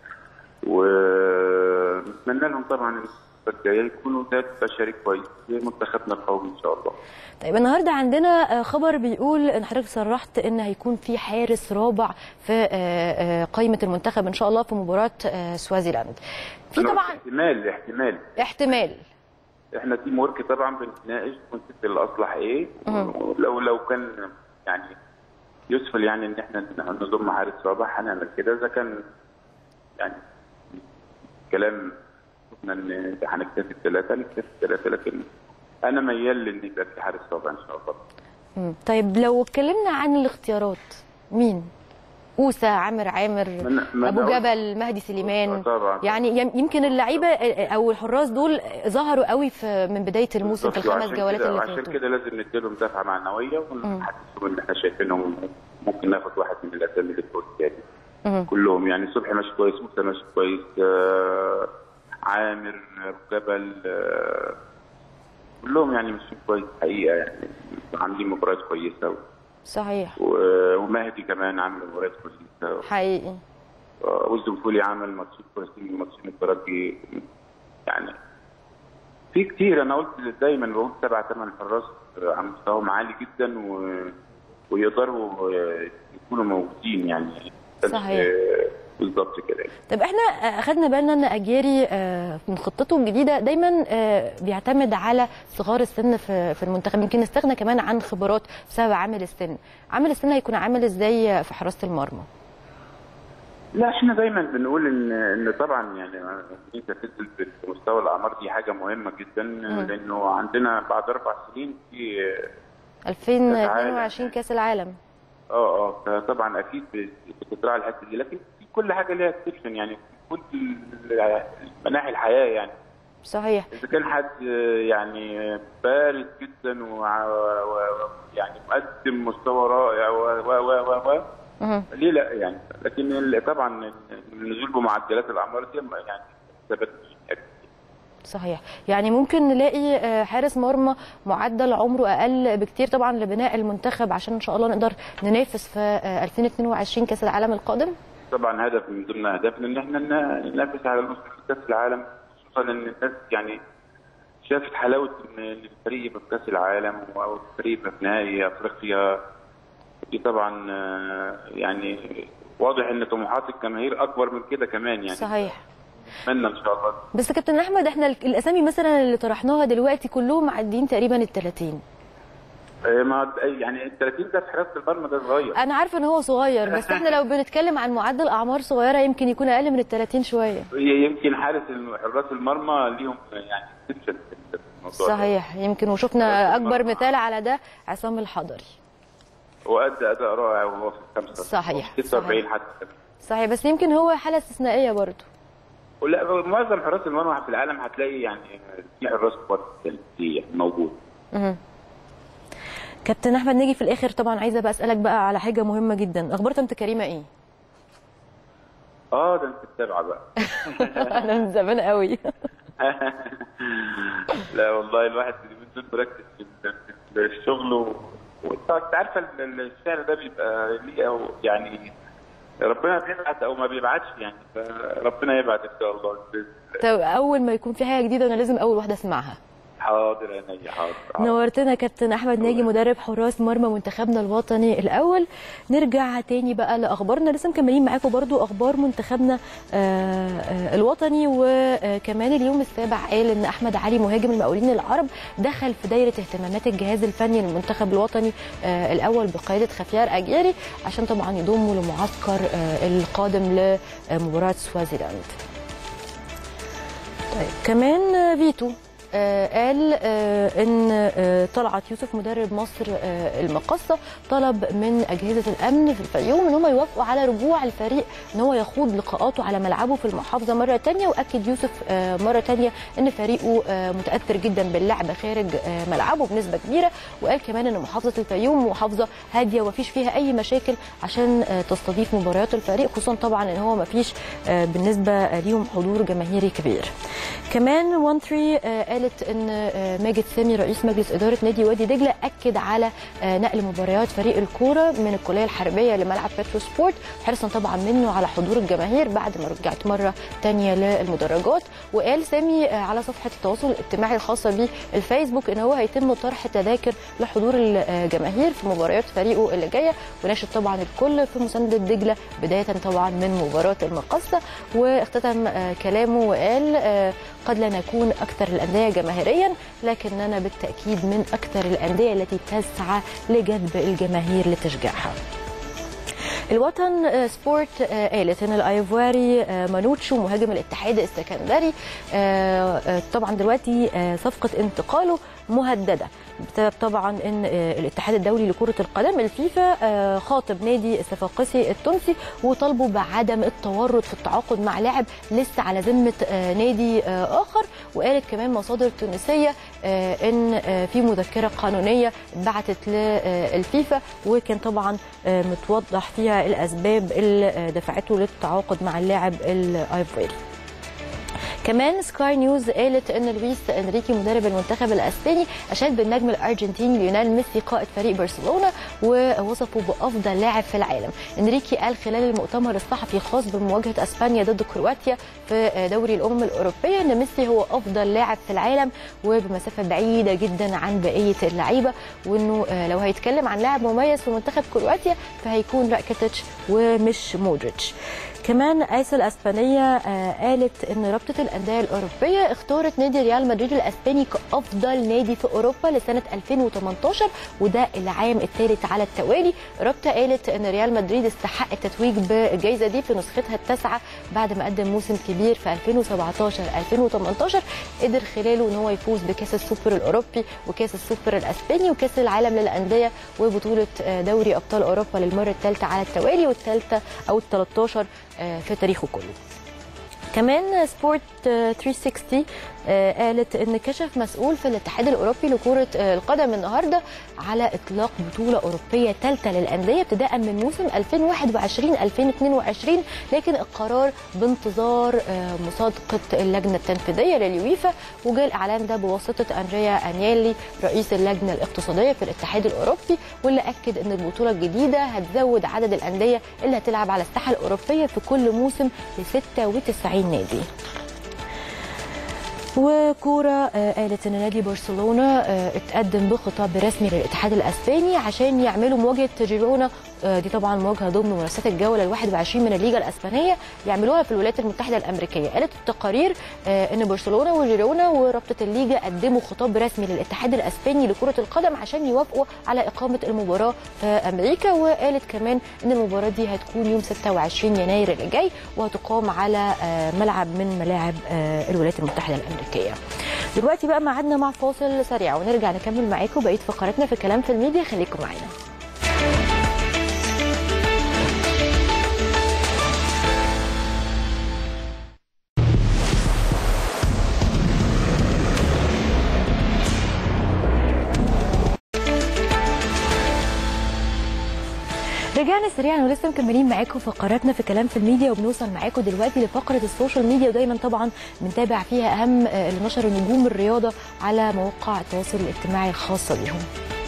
ونتمنى لهم طبعا الفتره الجايه يكونوا ذات بشري كويس لمنتخبنا القومي ان شاء الله طيب النهارده عندنا آه، خبر بيقول ان حضرتك صرحت ان هيكون في حارس رابع في آه، آه، قائمه المنتخب ان شاء الله في مباراه آه، سوازيلاند في أنا قلت طبعا احتمال احتمال احتمال احنا تيم ورك طبعا بنتناقش ونشوف الاصلح ايه ولو لو كان يعني يسفل يعني ان احنا نضم حارس رابع هنعمل كده اذا كان يعني كلام شفنا ان هنكتفي بثلاثه نكتفي بثلاثه لكن انا ميال لان يبقى في حارس رابع ان شاء الله مم. طيب لو اتكلمنا عن الاختيارات مين اوسا عامر عامر من- من ابو أول- جبل مهدي سليمان طبعا. يعني يم- يمكن اللعيبه آه، او الحراس دول ظهروا قوي في من بدايه الموسم في الخمس وعشان جولات كده- اللي عشان فاتوا كده لازم نديلهم دفعه معنويه ونحسسهم ان احنا شايفينهم ممكن ناخد واحد من الاسامي اللي بتقول الثاني كلهم يعني صبحي ماشي كويس موسى ماشي كويس آه عامر أبو جبل آه كلهم يعني ماشيين كويس حقيقه يعني عاملين مباريات كويسه صحيح و- ومهدي كمان عامل مباريات كويسه حقيقي آه، والزنفولي عمل ماتشين كويسين ماتشين الترجي يعني في كتير انا قلت دايما بقول سبع ثمان حراس آه، على مستواهم عالي جدا و ويقدروا آه، يكونوا موجودين يعني صحيح. آه، بالظبط كده طب احنا آه، اخدنا بالنا ان اجيري آه، من خطته الجديده دايما آه، بيعتمد على صغار السن في في المنتخب يمكن استغنى كمان عن خبرات بسبب عامل السن عامل السن هيكون عامل ازاي في حراسه المرمى لا احنا دايما بنقول ان ان طبعا يعني ان انت تنزل في مستوى الاعمار دي حاجه مهمه جدا لانه عندنا بعد اربع سنين في 2022 كاس العالم اه اه فطبعا اكيد بتراعي الحته دي لكن في كل حاجه ليها اكسبشن يعني في كل مناحي الحياه يعني صحيح اذا كان حد يعني بارز جدا ويعني مقدم مستوى رائع و و و و و مهم. ليه لا يعني لكن ال- طبعا النزول بمعدلات الاعمار دي يعني ثبت صحيح يعني ممكن نلاقي آه، حارس مرمى معدل عمره اقل بكتير طبعا لبناء المنتخب عشان ان شاء الله نقدر ننافس في آه، 2022 كاس العالم القادم طبعا هدف من ضمن اهدافنا ان احنا ن- ننافس على المستوى في كاس العالم خصوصا ان الناس يعني شافت حلاوه ان إن الفريق يبقى في كاس العالم والفريق يبقى في نهائي افريقيا دي طبعا آه، يعني واضح ان طموحات الجماهير اكبر من كده كمان يعني صحيح اتمنى ان شاء الله بس كابتن احمد احنا ال- الاسامي مثلا اللي طرحناها دلوقتي كلهم معديين تقريبا ال 30 آه، ما يعني ال 30 ده في حراسه المرمى ده صغير انا عارفه ان هو صغير بس احنا لو بنتكلم عن معدل اعمار صغيره يمكن يكون اقل من ال 30 شويه يمكن حارس الم- حراس المرمى ليهم يعني exception في الموضوع ده. صحيح يمكن وشفنا اكبر مثال على ده عصام الحضري وادى اداء رائع وهو في الخمسه صحيح، 46 صحيح. حتى صحيح بس يمكن هو حاله استثنائيه برضه ولا معظم حراس المرمى في العالم هتلاقي يعني في حراس كبار كتير موجود مهم. كابتن احمد نيجي في الاخر طبعا عايزه بقى اسالك بقى على حاجه مهمه جدا اخبار طنط كريمه ايه اه ده انت تتابع بقى انا من زمان قوي لا والله الواحد اليومين دول مركز في ال- في الشغل و- وانت أنت عارفه ال- الشعر ده بيبقى ليه أو يعني ربنا بيبعت او ما بيبعتش يعني فربنا يبعت ان شاء الله بإذن الله. طب اول ما يكون في حاجه جديده انا لازم اول واحده اسمعها حاضر يا نجي حاضر حاضر. نورتنا كابتن احمد ناجي مدرب حراس مرمى منتخبنا الوطني الاول نرجع تاني بقى لاخبارنا لسه مكملين معاكم برضو اخبار منتخبنا آه، آه، الوطني وكمان اليوم السابع قال ان احمد علي مهاجم المقاولين العرب دخل في دايره اهتمامات الجهاز الفني للمنتخب الوطني آه، الاول بقياده خفيار اجيري عشان طبعا يضموا لمعسكر آه، القادم لمباراه سوازيلاند طيب كمان آه، فيتو آه، قال آه، ان آه، طلعت يوسف مدرب مصر آه، المقصه طلب من اجهزه الامن في الفيوم ان هم يوافقوا على رجوع الفريق ان هو يخوض لقاءاته على ملعبه في المحافظه مره تانية واكد يوسف آه، مره تانية ان فريقه آه، متاثر جدا باللعب خارج آه، ملعبه بنسبه كبيره وقال كمان ان محافظه الفيوم محافظه هاديه ومفيش فيها اي مشاكل عشان آه، تستضيف مباريات الفريق خصوصا طبعا ان هو مفيش آه، بالنسبه ليهم حضور جماهيري كبير كمان 1 3 قالت ان آه، ماجد سامي رئيس مجلس اداره نادي وادي دجله اكد على آه، نقل مباريات فريق الكوره من الكليه الحربيه لملعب بترو سبورت حرصا طبعا منه على حضور الجماهير بعد ما رجعت مره تانية للمدرجات وقال سامي آه، على صفحه التواصل الاجتماعي الخاصه بالفيسبوك ان هو هيتم طرح تذاكر لحضور الجماهير في مباريات فريقه اللي جايه وناشد طبعا الكل في مسانده دجله بدايه طبعا من مباراه المقصه واختتم آه، كلامه وقال آه، قد لا نكون اكثر الانديه جماهيريا لكننا بالتاكيد من اكثر الانديه التي تسعى لجذب الجماهير لتشجيعها الوطن آه، سبورت آه، قالت ان الايفواري آه، مانوتشو مهاجم الاتحاد السكندري آه، آه، طبعا دلوقتي آه، صفقه انتقاله مهدده بسبب طبعا ان آه، الاتحاد الدولي لكره القدم الفيفا آه، خاطب نادي الصفاقسي التونسي وطالبه بعدم التورط في التعاقد مع لاعب لسه على ذمه آه، نادي آه، اخر وقالت كمان مصادر تونسيه آه، ان آه، في مذكره قانونيه اتبعتت للفيفا وكان طبعا آه، متوضح فيها الاسباب اللي آه، دفعته للتعاقد مع اللاعب الايفواري كمان سكاي نيوز قالت ان لويس انريكي مدرب المنتخب الاسباني اشاد بالنجم الارجنتيني ليونيل ميسي قائد فريق برشلونه ووصفه بافضل لاعب في العالم انريكي قال خلال المؤتمر الصحفي الخاص بمواجهه اسبانيا ضد كرواتيا في دوري الامم الاوروبيه ان ميسي هو افضل لاعب في العالم وبمسافه بعيده جدا عن بقيه اللعيبه وانه لو هيتكلم عن لاعب مميز في منتخب كرواتيا فهيكون راكيتيتش ومش مودريتش كمان ايسا الاسبانيه آه قالت ان رابطه الانديه الاوروبيه اختارت نادي ريال مدريد الاسباني كافضل نادي في اوروبا لسنه 2018 وده العام الثالث على التوالي الرابطه قالت ان ريال مدريد استحق التتويج بالجائزه دي في نسختها التاسعه بعد ما قدم موسم كبير في 2017 2018 قدر خلاله ان هو يفوز بكاس السوبر الاوروبي وكاس السوبر الاسباني وكاس العالم للانديه وبطوله دوري ابطال اوروبا للمره الثالثه على التوالي والثالثه او ال 13 في تاريخه كله كمان سبورت 360 قالت ان كشف مسؤول في الاتحاد الاوروبي لكره القدم النهارده على اطلاق بطوله اوروبيه ثالثه للانديه ابتداء من موسم 2021 2022 لكن القرار بانتظار مصادقه اللجنه التنفيذيه لليويفا وجاء الاعلان ده بواسطه اندريا انيالي رئيس اللجنه الاقتصاديه في الاتحاد الاوروبي واللي اكد ان البطوله الجديده هتزود عدد الانديه اللي هتلعب على الساحه الاوروبيه في كل موسم ل 96 نادي وكورة قالت ان نادي برشلونه اتقدم بخطاب رسمي للاتحاد الاسباني عشان يعملوا مواجهه جيرونا دي طبعا مواجهه ضمن منافسات الجوله ال 21 من الليجا الاسبانيه يعملوها في الولايات المتحده الامريكيه قالت التقارير ان برشلونه وجيرونا ورابطه الليجا قدموا خطاب رسمي للاتحاد الاسباني لكره القدم عشان يوافقوا على اقامه المباراه في امريكا وقالت كمان ان المباراه دي هتكون يوم 26 يناير اللي جاي وهتقام على ملعب من ملاعب الولايات المتحده الامريكيه دلوقتي بقى ميعادنا مع فاصل سريع ونرجع نكمل معاكم بقيه فقراتنا في كلام في الميديا خليكم معانا رجعنا سريعا ولسه مكملين معاكم فقراتنا في كلام في الميديا وبنوصل معاكم دلوقتي لفقره السوشيال ميديا ودايما طبعا بنتابع فيها اهم اللي نشروا نجوم الرياضه على مواقع التواصل الاجتماعي الخاصه بيهم.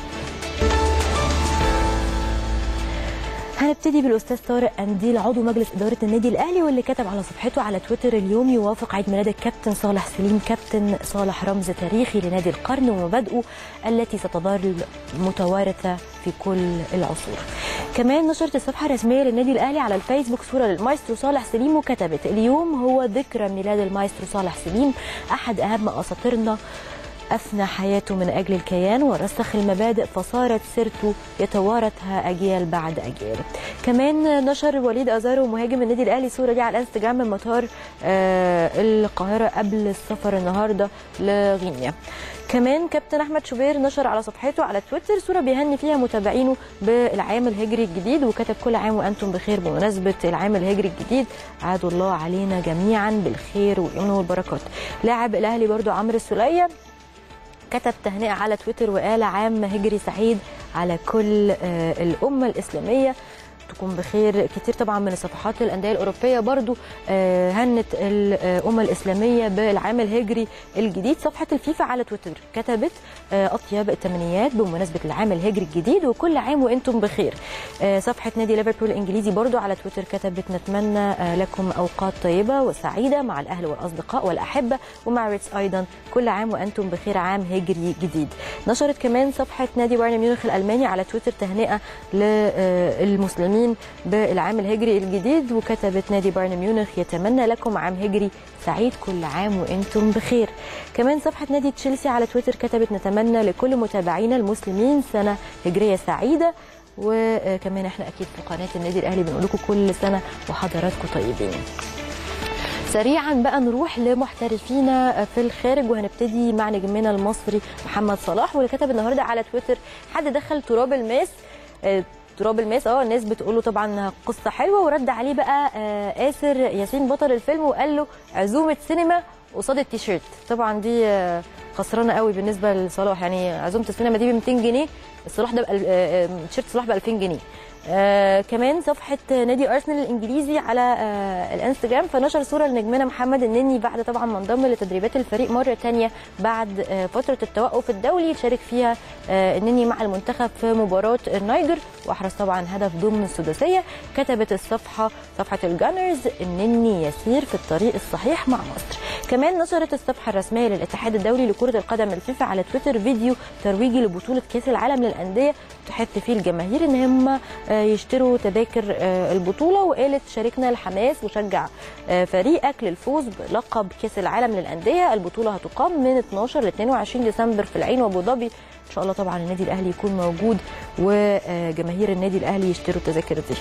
هنبتدي بالاستاذ طارق انديل عضو مجلس اداره النادي الاهلي واللي كتب على صفحته على تويتر اليوم يوافق عيد ميلاد الكابتن صالح سليم كابتن صالح رمز تاريخي لنادي القرن ومبادئه التي ستظل متوارثه في كل العصور. كمان نشرت الصفحه الرسميه للنادي الاهلي على الفيسبوك صوره للمايسترو صالح سليم وكتبت اليوم هو ذكرى ميلاد المايسترو صالح سليم احد اهم اساطيرنا أفنى حياته من أجل الكيان ورسخ المبادئ فصارت سيرته يتوارثها أجيال بعد أجيال كمان نشر وليد أزارو مهاجم النادي الأهلي صورة دي على الانستجرام من مطار آه القاهرة قبل السفر النهاردة لغينيا كمان كابتن احمد شوبير نشر على صفحته على تويتر صوره بيهني فيها متابعينه بالعام الهجري الجديد وكتب كل عام وانتم بخير بمناسبه العام الهجري الجديد عاد الله علينا جميعا بالخير واليمن والبركات لاعب الاهلي برضو عمرو السوليه كتب تهنئه على تويتر وقال عام هجري سعيد على كل الامه الاسلاميه تكون بخير كتير طبعا من الصفحات الانديه الاوروبيه برضو هنت الامه الاسلاميه بالعام الهجري الجديد صفحه الفيفا على تويتر كتبت اطيب التمنيات بمناسبه العام الهجري الجديد وكل عام وانتم بخير صفحه نادي ليفربول الانجليزي برضو على تويتر كتبت نتمنى لكم اوقات طيبه وسعيده مع الاهل والاصدقاء والاحبه ومع ريتس ايضا كل عام وانتم بخير عام هجري جديد نشرت كمان صفحه نادي بايرن ميونخ الالماني على تويتر تهنئه للمسلمين بالعام الهجري الجديد وكتبت نادي بايرن ميونخ يتمنى لكم عام هجري سعيد كل عام وانتم بخير كمان صفحه نادي تشيلسي على تويتر كتبت نتمنى لكل متابعينا المسلمين سنه هجريه سعيده وكمان احنا اكيد في قناه النادي الاهلي بنقول لكم كل سنه وحضراتكم طيبين سريعا بقى نروح لمحترفينا في الخارج وهنبتدي مع نجمنا المصري محمد صلاح واللي كتب النهارده على تويتر حد دخل تراب الماس تراب الماس اه الناس بتقول له طبعا قصه حلوه ورد عليه بقى آه آسر ياسين بطل الفيلم وقال له عزومه سينما قصاد التيشيرت طبعا دي آه خسرانه قوي بالنسبه لصلاح يعني عزومه السينما دي ب 200 جنيه الصلاح ده تيشيرت صلاح ب 2000 جنيه آه كمان صفحه نادي ارسنال الانجليزي على آه الانستجرام فنشر صوره لنجمنا محمد النني بعد طبعا ما انضم لتدريبات الفريق مره تانية بعد آه فتره التوقف الدولي شارك فيها آه النني مع المنتخب في مباراه النيجر واحرز طبعا هدف ضمن السداسيه كتبت الصفحه صفحه الجانرز النني يسير في الطريق الصحيح مع مصر كمان نشرت الصفحه الرسميه للاتحاد الدولي لكره القدم الفيفا على تويتر فيديو ترويجي لبطوله كاس العالم للانديه تحث فيه الجماهير ان هم يشتروا تذاكر البطوله وقالت شاركنا الحماس وشجع فريقك للفوز بلقب كاس العالم للانديه البطوله هتقام من 12 ل 22 ديسمبر في العين وابو ظبي ان شاء الله طبعا النادي الاهلي يكون موجود وجماهير النادي الاهلي يشتروا التذاكر دي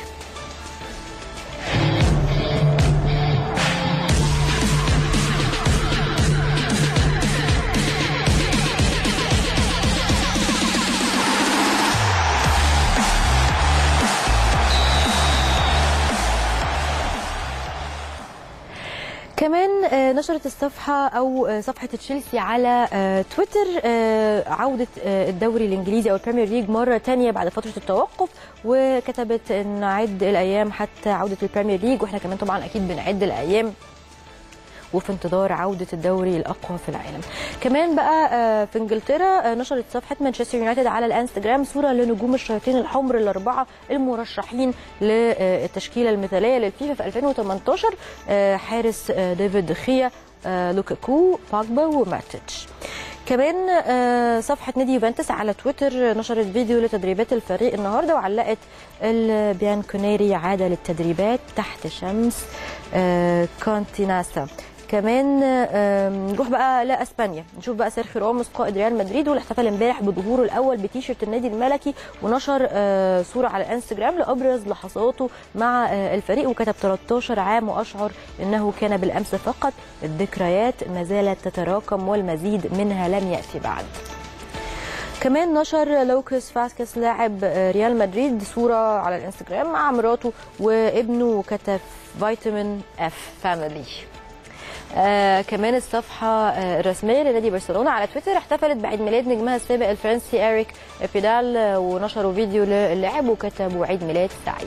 كمان نشرت الصفحة أو صفحة تشيلسي على تويتر عودة الدوري الإنجليزي أو البريمير ليج مرة تانية بعد فترة التوقف وكتبت إن عد الأيام حتى عودة البريمير ليج وإحنا كمان طبعا أكيد بنعد الأيام وفي انتظار عودة الدوري الأقوى في العالم كمان بقى في انجلترا نشرت صفحة مانشستر يونايتد على الانستجرام صورة لنجوم الشياطين الحمر الأربعة المرشحين للتشكيلة المثالية للفيفا في 2018 حارس ديفيد دخيا لوكاكو باجبا وماتيتش كمان صفحة نادي يوفنتوس على تويتر نشرت فيديو لتدريبات الفريق النهارده وعلقت البيانكونيري عاد للتدريبات تحت شمس كونتيناسا كمان نروح بقى لاسبانيا نشوف بقى سيرخيو راموس قائد ريال مدريد واللي احتفل امبارح بظهوره الاول بتيشيرت النادي الملكي ونشر صوره على الانستجرام لابرز لحظاته مع الفريق وكتب 13 عام واشعر انه كان بالامس فقط الذكريات ما زالت تتراكم والمزيد منها لم ياتي بعد كمان نشر لوكاس فاسكس لاعب ريال مدريد صوره على الانستجرام مع مراته وابنه وكتب فيتامين اف فاميلي آه كمان الصفحة آه الرسمية لنادي برشلونة على تويتر احتفلت بعيد ميلاد نجمها السابق الفرنسي إريك بيدال آه ونشروا فيديو للاعب وكتبوا عيد ميلاد سعيد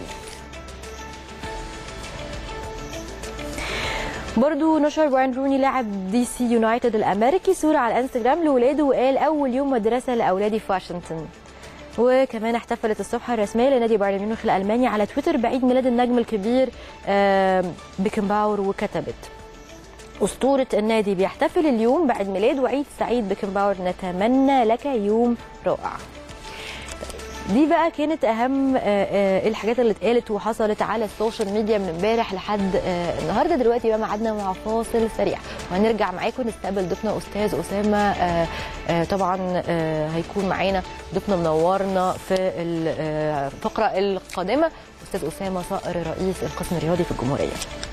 برضو نشر براين روني لاعب دي سي يونايتد الامريكي صوره على الانستجرام لاولاده وقال اول يوم مدرسه لاولادي في واشنطن وكمان احتفلت الصفحه الرسميه لنادي بايرن ميونخ الالماني على تويتر بعيد ميلاد النجم الكبير بيكنباور وكتبت أسطورة النادي بيحتفل اليوم بعيد ميلاد وعيد سعيد بيكنباور نتمنى لك يوم رائع دي بقى كانت اهم الحاجات اللي اتقالت وحصلت على السوشيال ميديا من امبارح لحد النهارده دلوقتي بقى ميعادنا مع فاصل سريع وهنرجع معاكم نستقبل ضيفنا استاذ اسامه طبعا هيكون معانا ضيفنا منورنا في الفقره القادمه استاذ اسامه صقر رئيس القسم الرياضي في الجمهوريه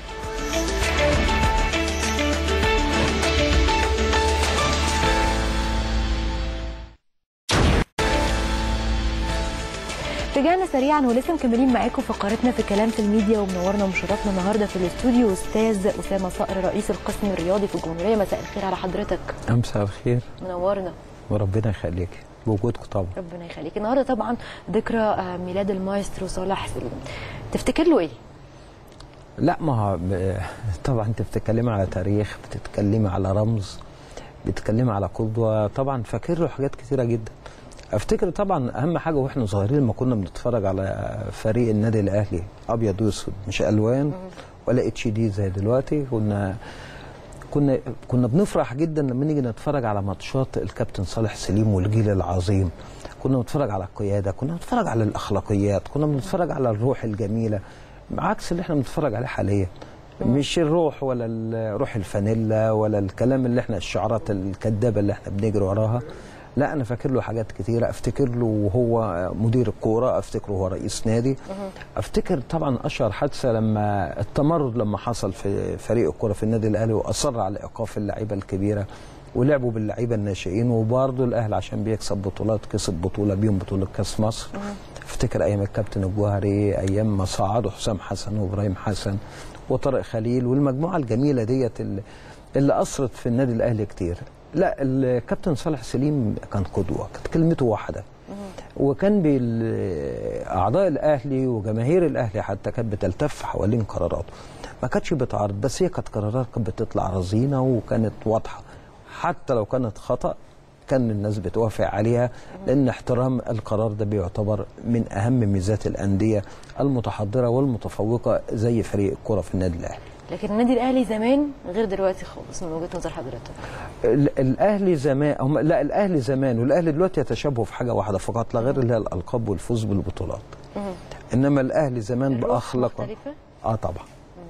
رجعنا سريعا ولسه مكملين معاكم فقرتنا في كلام في الميديا ومنورنا ومشرفنا النهارده في الاستوديو استاذ اسامه صقر رئيس القسم الرياضي في الجمهوريه مساء الخير على حضرتك مساء الخير منورنا وربنا يخليك بوجودك طبعا ربنا يخليك النهارده طبعا ذكرى ميلاد المايسترو صلاح سليم تفتكر له ايه؟ لا ما هو طبعا انت بتتكلمي على تاريخ بتتكلمي على رمز بتتكلمي على قدوه طبعا فاكر له حاجات كثيره جدا افتكر طبعا اهم حاجه واحنا صغيرين لما كنا بنتفرج على فريق النادي الاهلي ابيض واسود مش الوان ولا اتش دي زي دلوقتي كنا كنا كنا بنفرح جدا لما نيجي نتفرج على ماتشات الكابتن صالح سليم والجيل العظيم كنا بنتفرج على القياده كنا بنتفرج على الاخلاقيات كنا بنتفرج على الروح الجميله عكس اللي احنا بنتفرج عليه حاليا مش الروح ولا روح الفانيلا ولا الكلام اللي احنا الشعارات الكذابه اللي احنا بنجري وراها لا انا فاكر له حاجات كتيره افتكر له وهو مدير الكوره افتكره هو رئيس نادي افتكر طبعا اشهر حادثه لما التمرد لما حصل في فريق الكوره في النادي الاهلي واصر على ايقاف اللعيبه الكبيره ولعبوا باللعيبه الناشئين وبرضه الاهلي عشان بيكسب بطولات كسب بطوله بيهم بطوله كاس مصر افتكر ايام الكابتن الجوهري ايام ما صعدوا حسام حسن وابراهيم حسن وطارق خليل والمجموعه الجميله ديت اللي, اللي اثرت في النادي الاهلي كتير لا الكابتن صالح سليم كان قدوه كانت كلمته واحده وكان بال- اعضاء الاهلي وجماهير الاهلي حتى كانت بتلتف حوالين قراراته ما كانتش بتعارض بس هي كانت قرارات كانت بتطلع رزينه وكانت واضحه حتى لو كانت خطا كان الناس بتوافق عليها لان احترام القرار ده بيعتبر من اهم ميزات الانديه المتحضره والمتفوقه زي فريق الكره في النادي الاهلي لكن النادي الاهلي زمان غير دلوقتي خالص من وجهه نظر حضرتك ال- الاهلي زمان هم لا الاهلي زمان والاهلي دلوقتي يتشابهوا في حاجه واحده فقط لا غير اللي هي الالقاب والفوز بالبطولات انما الاهلي زمان الروح باخلاقه مختلفة؟ اه طبعا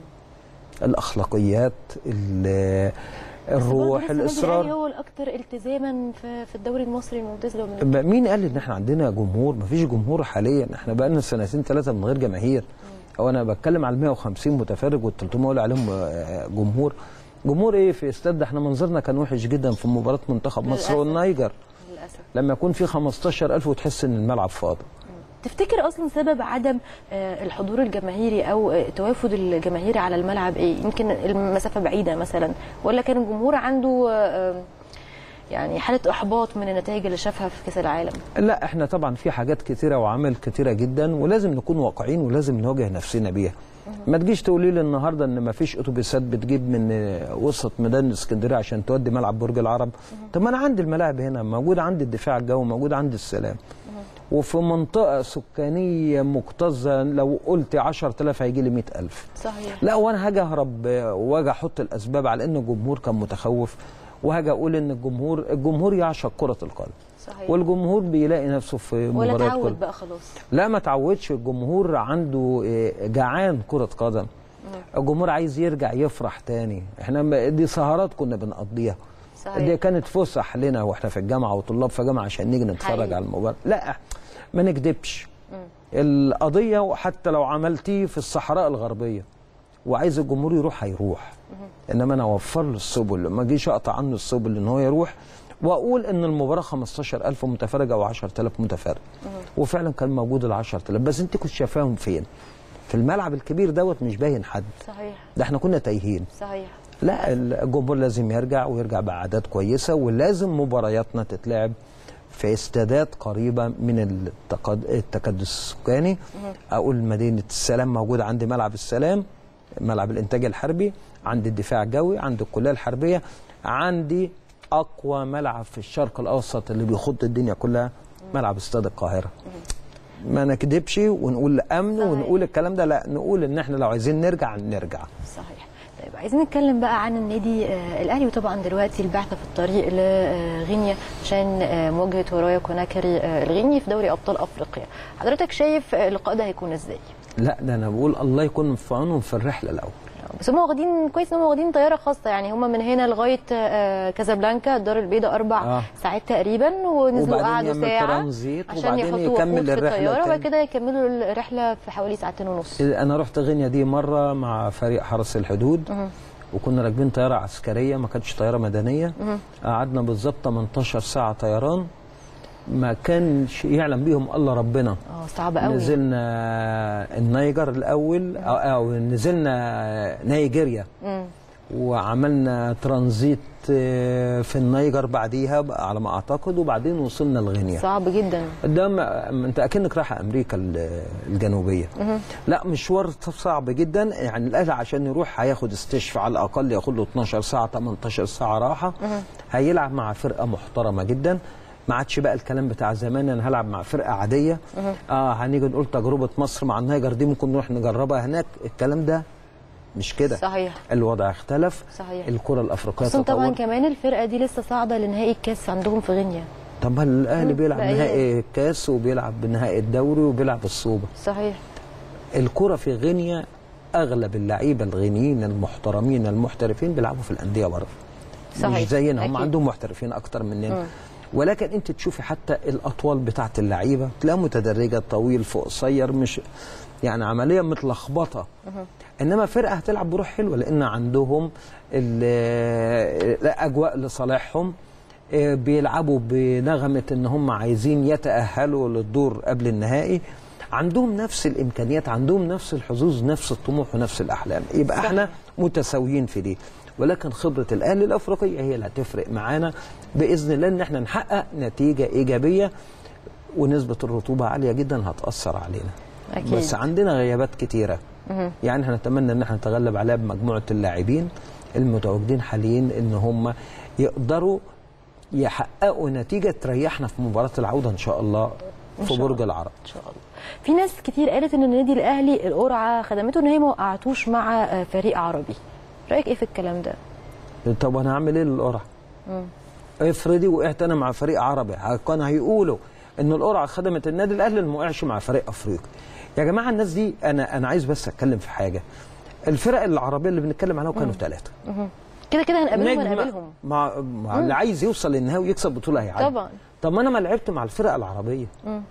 الاخلاقيات ال- الروح برضه لسه النادي الأهلي الاصرار هو الاكثر التزاما في في الدوري المصري الممتاز لو من بقى مين قال ان احنا عندنا جمهور مفيش جمهور حاليا احنا بقى لنا سنتين ثلاثه من غير جماهير هو انا بتكلم على 150 متفرج وال 300 اقول عليهم آه، جمهور جمهور ايه في استاد ده احنا منظرنا كان وحش جدا في مباراه منتخب مصر للأسف. والنيجر للاسف لما يكون في 15000 وتحس ان الملعب فاضي تفتكر اصلا سبب عدم آه، الحضور الجماهيري او آه، توافد الجماهيري على الملعب ايه يمكن المسافه بعيده مثلا ولا كان الجمهور عنده آه، آه، يعني حاله احباط من النتائج اللي شافها في كاس العالم لا احنا طبعا في حاجات كتيره وعمل كتيره جدا ولازم نكون واقعيين ولازم نواجه نفسنا بيها ما تجيش تقولي لي النهارده ان ما فيش اتوبيسات بتجيب من آه، وسط ميدان اسكندريه عشان تودي ملعب برج العرب طب ما انا عندي الملاعب هنا موجود عندي الدفاع الجوي موجود عندي السلام وفي منطقه سكانيه مكتظه لو قلت 10000 هيجي لي 100000 صحيح لا وانا هاجي اهرب آه، واجي احط الاسباب على ان الجمهور كان متخوف وهاجي اقول ان الجمهور الجمهور يعشق كره القدم صحيح والجمهور بيلاقي نفسه في ولا مباريات تعود كره بقى خلاص لا ما تعودش الجمهور عنده آه، جعان كره قدم الجمهور عايز يرجع يفرح تاني احنا م- دي سهرات كنا بنقضيها صحيح. دي كانت فسح لنا واحنا في الجامعه وطلاب في جامعه عشان نيجي نتفرج حقيقي. على المباراه لا ما نكذبش القضيه وحتى لو عملتيه في الصحراء الغربيه وعايز الجمهور يروح هيروح انما انا اوفر له السبل ما اجيش اقطع عنه السبل ان هو يروح واقول ان المباراه 15000 متفرج او 10000 متفرج وفعلا كان موجود ال 10000 بس انت كنت شايفاهم فين؟ في الملعب الكبير دوت مش باين حد صحيح ده احنا كنا تايهين صحيح لا الجمهور لازم يرجع ويرجع باعداد كويسه ولازم مبارياتنا تتلعب في استادات قريبه من التقد... التكدس السكاني اقول مدينه السلام موجوده عندي ملعب السلام ملعب الانتاج الحربي عندي الدفاع الجوي عندي الكليه الحربيه عندي اقوى ملعب في الشرق الاوسط اللي بيخض الدنيا كلها ملعب استاد القاهره ما نكذبش ونقول امن صحيح. ونقول الكلام ده لا نقول ان احنا لو عايزين نرجع نرجع صحيح طيب عايزين نتكلم بقى عن النادي آه، الاهلي وطبعا دلوقتي البعثه في الطريق لغينيا عشان آه، مواجهه ورايا كوناكري آه، الغيني في دوري ابطال افريقيا حضرتك شايف آه، اللقاء ده هيكون ازاي لا ده انا بقول الله يكون في عونهم في الرحله الاول بس هم واخدين كويس ان هم واخدين طياره خاصه يعني هم من هنا لغايه آه، كازابلانكا الدار البيضاء اربع آه. ساعات تقريبا ونزلوا وبعدين قعدوا يعمل ساعه ترانزيت عشان وبعدين يحطوا يكمل وقود في الرحلة الطياره وبعد تاني. كده يكملوا الرحله في حوالي ساعتين ونص انا رحت غينيا دي مره مع فريق حرس الحدود وكنا راكبين طياره عسكريه ما كانتش طياره مدنيه قعدنا بالظبط 18 ساعه طيران ما كانش يعلم بيهم الا ربنا اه صعب قوي نزلنا النيجر الاول او, أو نزلنا نيجيريا وعملنا ترانزيت آه، في النيجر بعديها بقى على ما اعتقد وبعدين وصلنا لغينيا صعب جدا ده ما انت اكنك رايح امريكا ال- الجنوبيه لا مشوار صعب جدا يعني الاهلي عشان يروح هياخد استشفاء على الاقل ياخد له 12 ساعه 18 ساعه راحه هيلعب مع فرقه محترمه جدا ما عادش بقى الكلام بتاع زمان انا هلعب مع فرقه عاديه اه هنيجي نقول تجربه مصر مع النيجر دي ممكن نروح نجربها هناك الكلام ده مش كده صحيح الوضع اختلف صحيح. الكره الافريقيه خصوصا طبعا تطورت كمان الفرقه دي لسه صاعده لنهائي الكاس عندهم في غينيا طب ما الاهلي بيلعب بقى نهائي الكاس وبيلعب نهائي الدوري وبيلعب السوبر صحيح الكرة في غينيا اغلب اللعيبه الغينيين المحترمين المحترفين بيلعبوا في الانديه بره صحيح. مش زينا هم أكيد. عندهم محترفين اكتر مننا ولكن انت تشوفي حتى الاطوال بتاعت اللعيبه تلاقيها متدرجه طويل فوق قصير مش يعني عمليه متلخبطه انما فرقه هتلعب بروح حلوه لان عندهم ال- الاجواء لصالحهم آه، بيلعبوا بنغمه ان هم عايزين يتاهلوا للدور قبل النهائي عندهم نفس الامكانيات عندهم نفس الحظوظ نفس الطموح ونفس الاحلام يبقى صح. احنا متساويين في دي ولكن خبره الاهلي الافريقيه هي اللي هتفرق معانا باذن الله ان احنا نحقق نتيجه ايجابيه ونسبه الرطوبه عاليه جدا هتاثر علينا أكيد. بس عندنا غيابات كتيره يعني احنا نتمنى ان احنا نتغلب عليها بمجموعه اللاعبين المتواجدين حاليا ان هم يقدروا يحققوا نتيجه تريحنا في مباراه العوده ان شاء الله إن في شاء برج العرب ان شاء الله في ناس كتير قالت ان النادي الاهلي القرعه خدمته ان هي ما وقعتوش مع آه، فريق عربي رايك ايه في الكلام ده طب انا هعمل ايه للقرعه؟ افرضي وقعت انا مع فريق عربي كان هيقولوا ان القرعه خدمت النادي الاهلي اللي ما وقعش مع فريق افريقي. يا جماعه الناس دي انا انا عايز بس اتكلم في حاجه. الفرق العربيه اللي بنتكلم عليها كانوا ثلاثه. كده كده هنقابلهم هنقابلهم مع, مع اللي عايز يوصل للنهائي ويكسب بطوله هيعدي. طبعا. طب ما انا ما لعبت مع الفرق العربيه.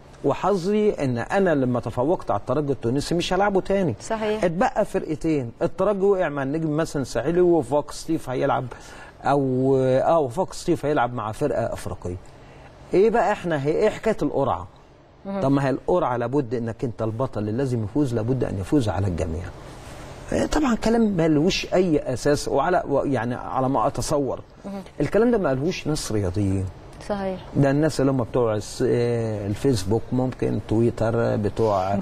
وحظي ان انا لما تفوقت على الترجي التونسي مش هلعبه تاني صحيح. اتبقى فرقتين الترجي وقع مع النجم مثلا الساحلي وفاق ستيف هيلعب او اه وفاق ستيف هيلعب مع فرقه افريقيه ايه بقى احنا هي ايه حكايه القرعه طب ما هي القرعه لابد انك انت البطل اللي لازم يفوز لابد ان يفوز على الجميع إيه طبعا كلام ما لهوش اي اساس وعلى يعني على ما اتصور الكلام ده ما لهوش ناس رياضيين صحيح ده الناس اللي هم بتوع الس- آه، الفيسبوك ممكن تويتر بتوع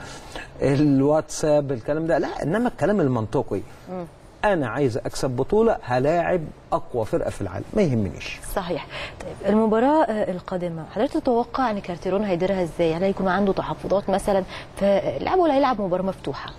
الواتساب الكلام ده لا انما الكلام المنطقي انا عايز اكسب بطوله هلاعب اقوى فرقه في العالم ما يهمنيش صحيح طيب المباراة آه، القادمة حضرتك تتوقع ان كارتيرون هيديرها ازاي؟ هل هيكون عنده تحفظات مثلا فاللاعب ولا هيلعب مباراة مفتوحة؟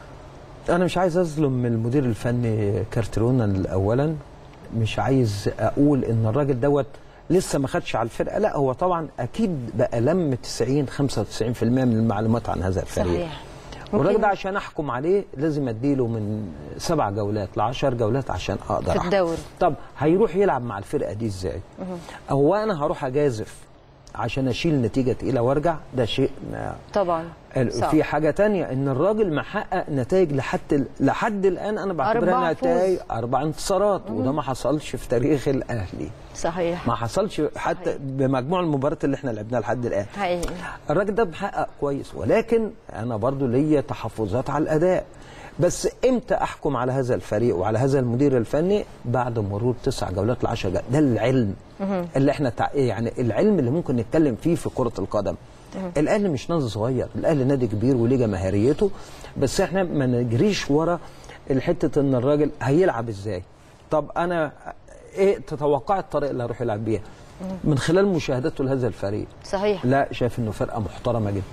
انا مش عايز اظلم المدير الفني كارتيرونا اولا مش عايز اقول ان الراجل دوت لسه ما خدش على الفرقه لا هو طبعا اكيد بقى لم 90 95% من المعلومات عن هذا الفريق صحيح والراجل ممكن ده عشان احكم عليه لازم اديله من سبع جولات ل 10 جولات عشان اقدر في أحكم. الدوري. طب هيروح يلعب مع الفرقه دي ازاي؟ هو انا هروح اجازف عشان اشيل نتيجه تقيله وارجع ده شيء ما طبعا صعب. في حاجه تانية ان الراجل محقق نتائج لحد لحد الان انا بعتبرها أربع نتائج فوز. اربع انتصارات وده ما حصلش في تاريخ الاهلي صحيح ما حصلش حتى صحيح. بمجموع المباريات اللي احنا لعبناها لحد الان حقيقي الراجل ده محقق كويس ولكن انا برضو ليا تحفظات على الاداء بس امتى احكم على هذا الفريق وعلى هذا المدير الفني بعد مرور تسع جولات لعشر جولات ده العلم اللي احنا تع... يعني العلم اللي ممكن نتكلم فيه في كره القدم الاهلي مش نادي صغير الاهلي نادي كبير وليه جماهيريته بس احنا ما نجريش ورا الحته ان الراجل هيلعب ازاي طب انا ايه تتوقع الطريقه اللي هيروح يلعب بيها من خلال مشاهدته لهذا الفريق صحيح لا شايف انه فرقه محترمه جدا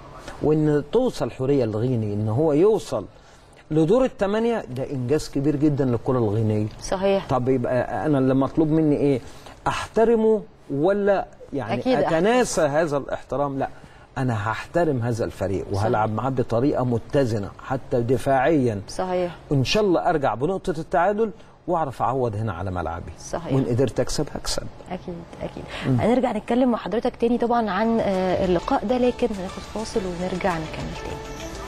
وان توصل حوريه الغيني ان هو يوصل لدور الثمانيه ده انجاز كبير جدا للكره الغينيه صحيح طب يبقى انا اللي مطلوب مني ايه احترمه ولا يعني أكيد اتناسى هذا الاحترام لا انا هحترم هذا الفريق وهلعب معاه بطريقه متزنه حتى دفاعيا صحيح ان شاء الله ارجع بنقطه التعادل واعرف اعوض هنا على ملعبي صحيح. وان قدرت اكسب هكسب اكيد اكيد هنرجع نتكلم مع حضرتك تاني طبعا عن آه، اللقاء ده لكن هناخد فاصل ونرجع نكمل تاني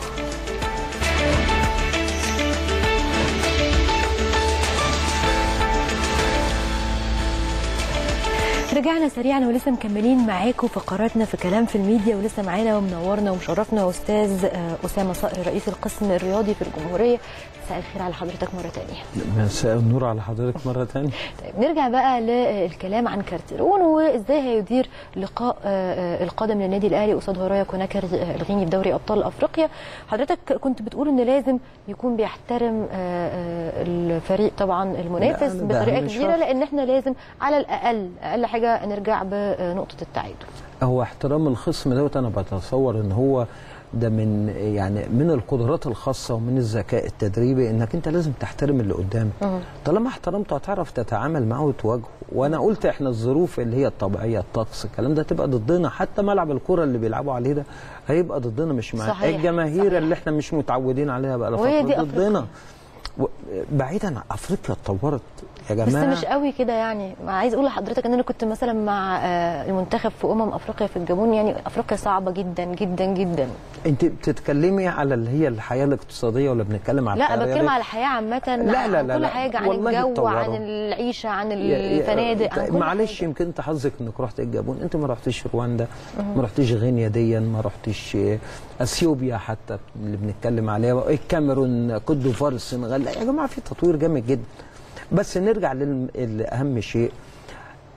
رجعنا سريعا ولسه مكملين معاكم فقراتنا في كلام في الميديا ولسه معانا ومنورنا ومشرفنا استاذ آه، اسامه صقر رئيس القسم الرياضي في الجمهوريه مساء الخير على حضرتك مره ثانيه مساء النور على حضرتك مره ثانيه طيب نرجع بقى للكلام عن كارتيرون وازاي هيدير لقاء آه، آه، القادم للنادي الاهلي قصاد هورايا كوناكر آه، الغيني في دوري ابطال افريقيا حضرتك كنت بتقول ان لازم يكون بيحترم آه، آه، الفريق طبعا المنافس لا، ده بطريقه أهم كبيره شرط. لان احنا لازم على الاقل اقل حاجه نرجع بنقطه التعادل هو احترام الخصم دوت انا بتصور ان هو ده من يعني من القدرات الخاصه ومن الذكاء التدريبي انك انت لازم تحترم اللي قدامك طالما احترمته هتعرف تتعامل معاه وتواجهه وانا قلت احنا الظروف اللي هي الطبيعيه الطقس الكلام ده تبقى ضدنا حتى ملعب الكره اللي بيلعبوا عليه ده هيبقى ضدنا مش معانا صحيح، الجماهير صحيح. اللي احنا مش متعودين عليها بقى وهي دي فتره أفريقيا. ضدنا و- بعيدا عن افريقيا اتطورت يا بس جماعه مش قوي كده يعني ما عايز اقول لحضرتك ان انا كنت مثلا مع آه، المنتخب في امم افريقيا في الجابون يعني افريقيا صعبه جدا جدا جدا انت بتتكلمي على اللي هي الحياه الاقتصاديه ولا بنتكلم على لا الحياة بتكلم الرياضية؟ على الحياه عامه لا، لا، عن لا، كل لا. حاجه عن والله الجو اتطوروا. عن العيشه عن يا- يا- الفنادق عن كل معلش حاجة. يمكن انت حظك انك رحت الجابون انت ما رحتيش رواندا ما رحتيش غينيا ديا ما رحتيش اثيوبيا حتى اللي بنتكلم عليها الكاميرون كوت ديفوار السنغال لا يا جماعه في تطوير جامد جدا بس نرجع للاهم شيء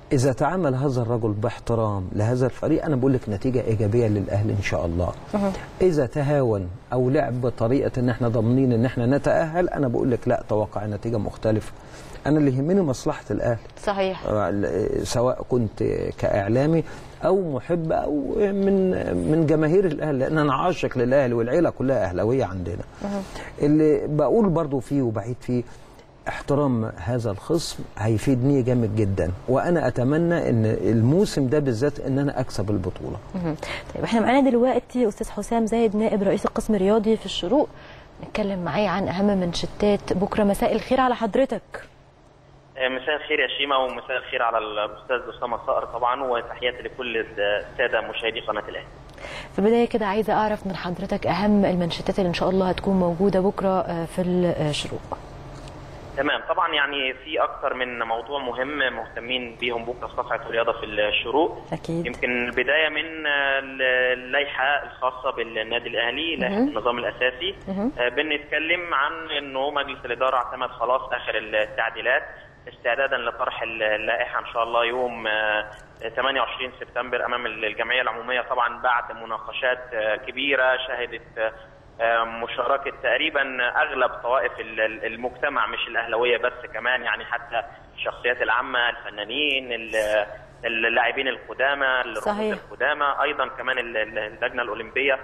اذا تعامل هذا الرجل باحترام لهذا الفريق انا بقول لك نتيجه ايجابيه للاهلي ان شاء الله اذا تهاون او لعب بطريقه ان احنا ضامنين ان احنا نتاهل انا بقول لك لا توقع نتيجه مختلفه انا اللي يهمني مصلحه الاهلي صحيح سواء كنت كاعلامي او محب او من من جماهير الاهلي لان انا عاشق للاهلي والعيله كلها اهلاويه عندنا اللي بقول برضو فيه وبعيد فيه احترام هذا الخصم هيفيدني جامد جدا وانا اتمنى ان الموسم ده بالذات ان انا اكسب البطوله طيب احنا معانا دلوقتي استاذ حسام زايد نائب رئيس القسم الرياضي في الشروق نتكلم معاه عن اهم منشطات بكره مساء الخير على حضرتك مساء الخير يا شيماء ومساء الخير على الاستاذ اسامه صقر طبعا وتحياتي لكل الساده مشاهدي قناه الاهلي. في البدايه كده عايزه اعرف من حضرتك اهم المنشطات اللي ان شاء الله هتكون موجوده بكره في الشروق. تمام طبعا يعني في اكثر من موضوع مهم مهتمين بيهم بكره في صفحه الرياضه في الشروق اكيد يمكن البدايه من اللائحه الخاصه بالنادي الاهلي لائحه النظام الاساسي آه بنتكلم عن انه مجلس الاداره اعتمد خلاص اخر التعديلات استعدادا لطرح اللائحه ان شاء الله يوم 28 سبتمبر امام الجمعيه العموميه طبعا بعد مناقشات كبيره شهدت مشاركه تقريبا اغلب طوائف المجتمع مش الاهلاويه بس كمان يعني حتى الشخصيات العامه الفنانين اللاعبين القدامى الرموز القدامى ايضا كمان اللجنه الاولمبيه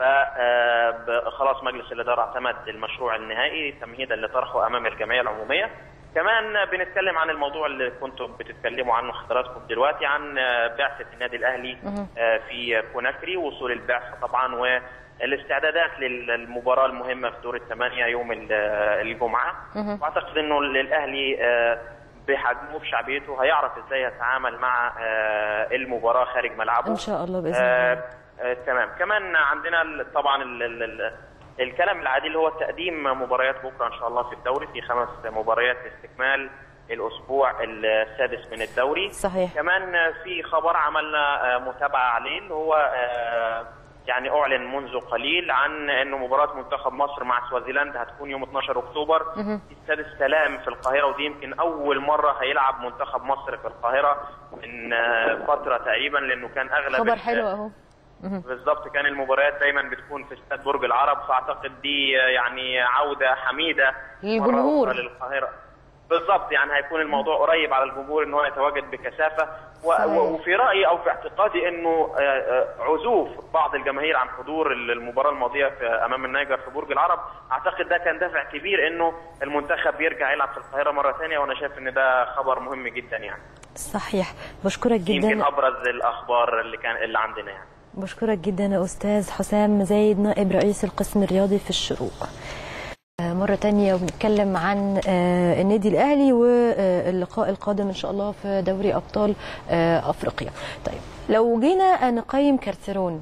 فخلاص مجلس الاداره اعتمد المشروع النهائي تمهيدا لطرحه امام الجمعيه العموميه كمان بنتكلم عن الموضوع اللي كنتم بتتكلموا عنه حضراتكم دلوقتي عن بعثه النادي الاهلي في كوناكري وصول البعثه طبعا والاستعدادات للمباراه المهمه في دور الثمانيه يوم الجمعه واعتقد انه الاهلي بحجمه بشعبيته هيعرف ازاي يتعامل مع المباراه خارج ملعبه ان شاء الله باذن الله تمام كمان عندنا طبعا ال ال الكلام العادي اللي هو تقديم مباريات بكره ان شاء الله في الدوري في خمس مباريات لاستكمال الاسبوع السادس من الدوري صحيح كمان في خبر عملنا متابعه عليه اللي هو يعني اعلن منذ قليل عن انه مباراه منتخب مصر مع سوازيلاند هتكون يوم 12 اكتوبر في استاد السلام في القاهره ودي يمكن اول مره هيلعب منتخب مصر في القاهره من فتره تقريبا لانه كان اغلب خبر حلو اهو بالظبط كان المباريات دايما بتكون في استاد برج العرب فاعتقد دي يعني عوده حميده للجمهور للقاهره بالظبط يعني هيكون الموضوع قريب على الجمهور ان هو يتواجد بكثافه وفي رايي او في اعتقادي انه عزوف بعض الجماهير عن حضور المباراه الماضيه في امام النيجر في برج العرب اعتقد ده كان دافع كبير انه المنتخب يرجع يلعب في القاهره مره ثانيه وانا شايف ان ده خبر مهم جدا يعني صحيح بشكرك جدا يمكن ابرز الاخبار اللي كان اللي عندنا يعني بشكرك جدا يا استاذ حسام زايد نائب رئيس القسم الرياضي في الشروق مرة تانية وبنتكلم عن النادي الأهلي واللقاء القادم إن شاء الله في دوري أبطال أفريقيا طيب لو جينا نقيم كارتيرون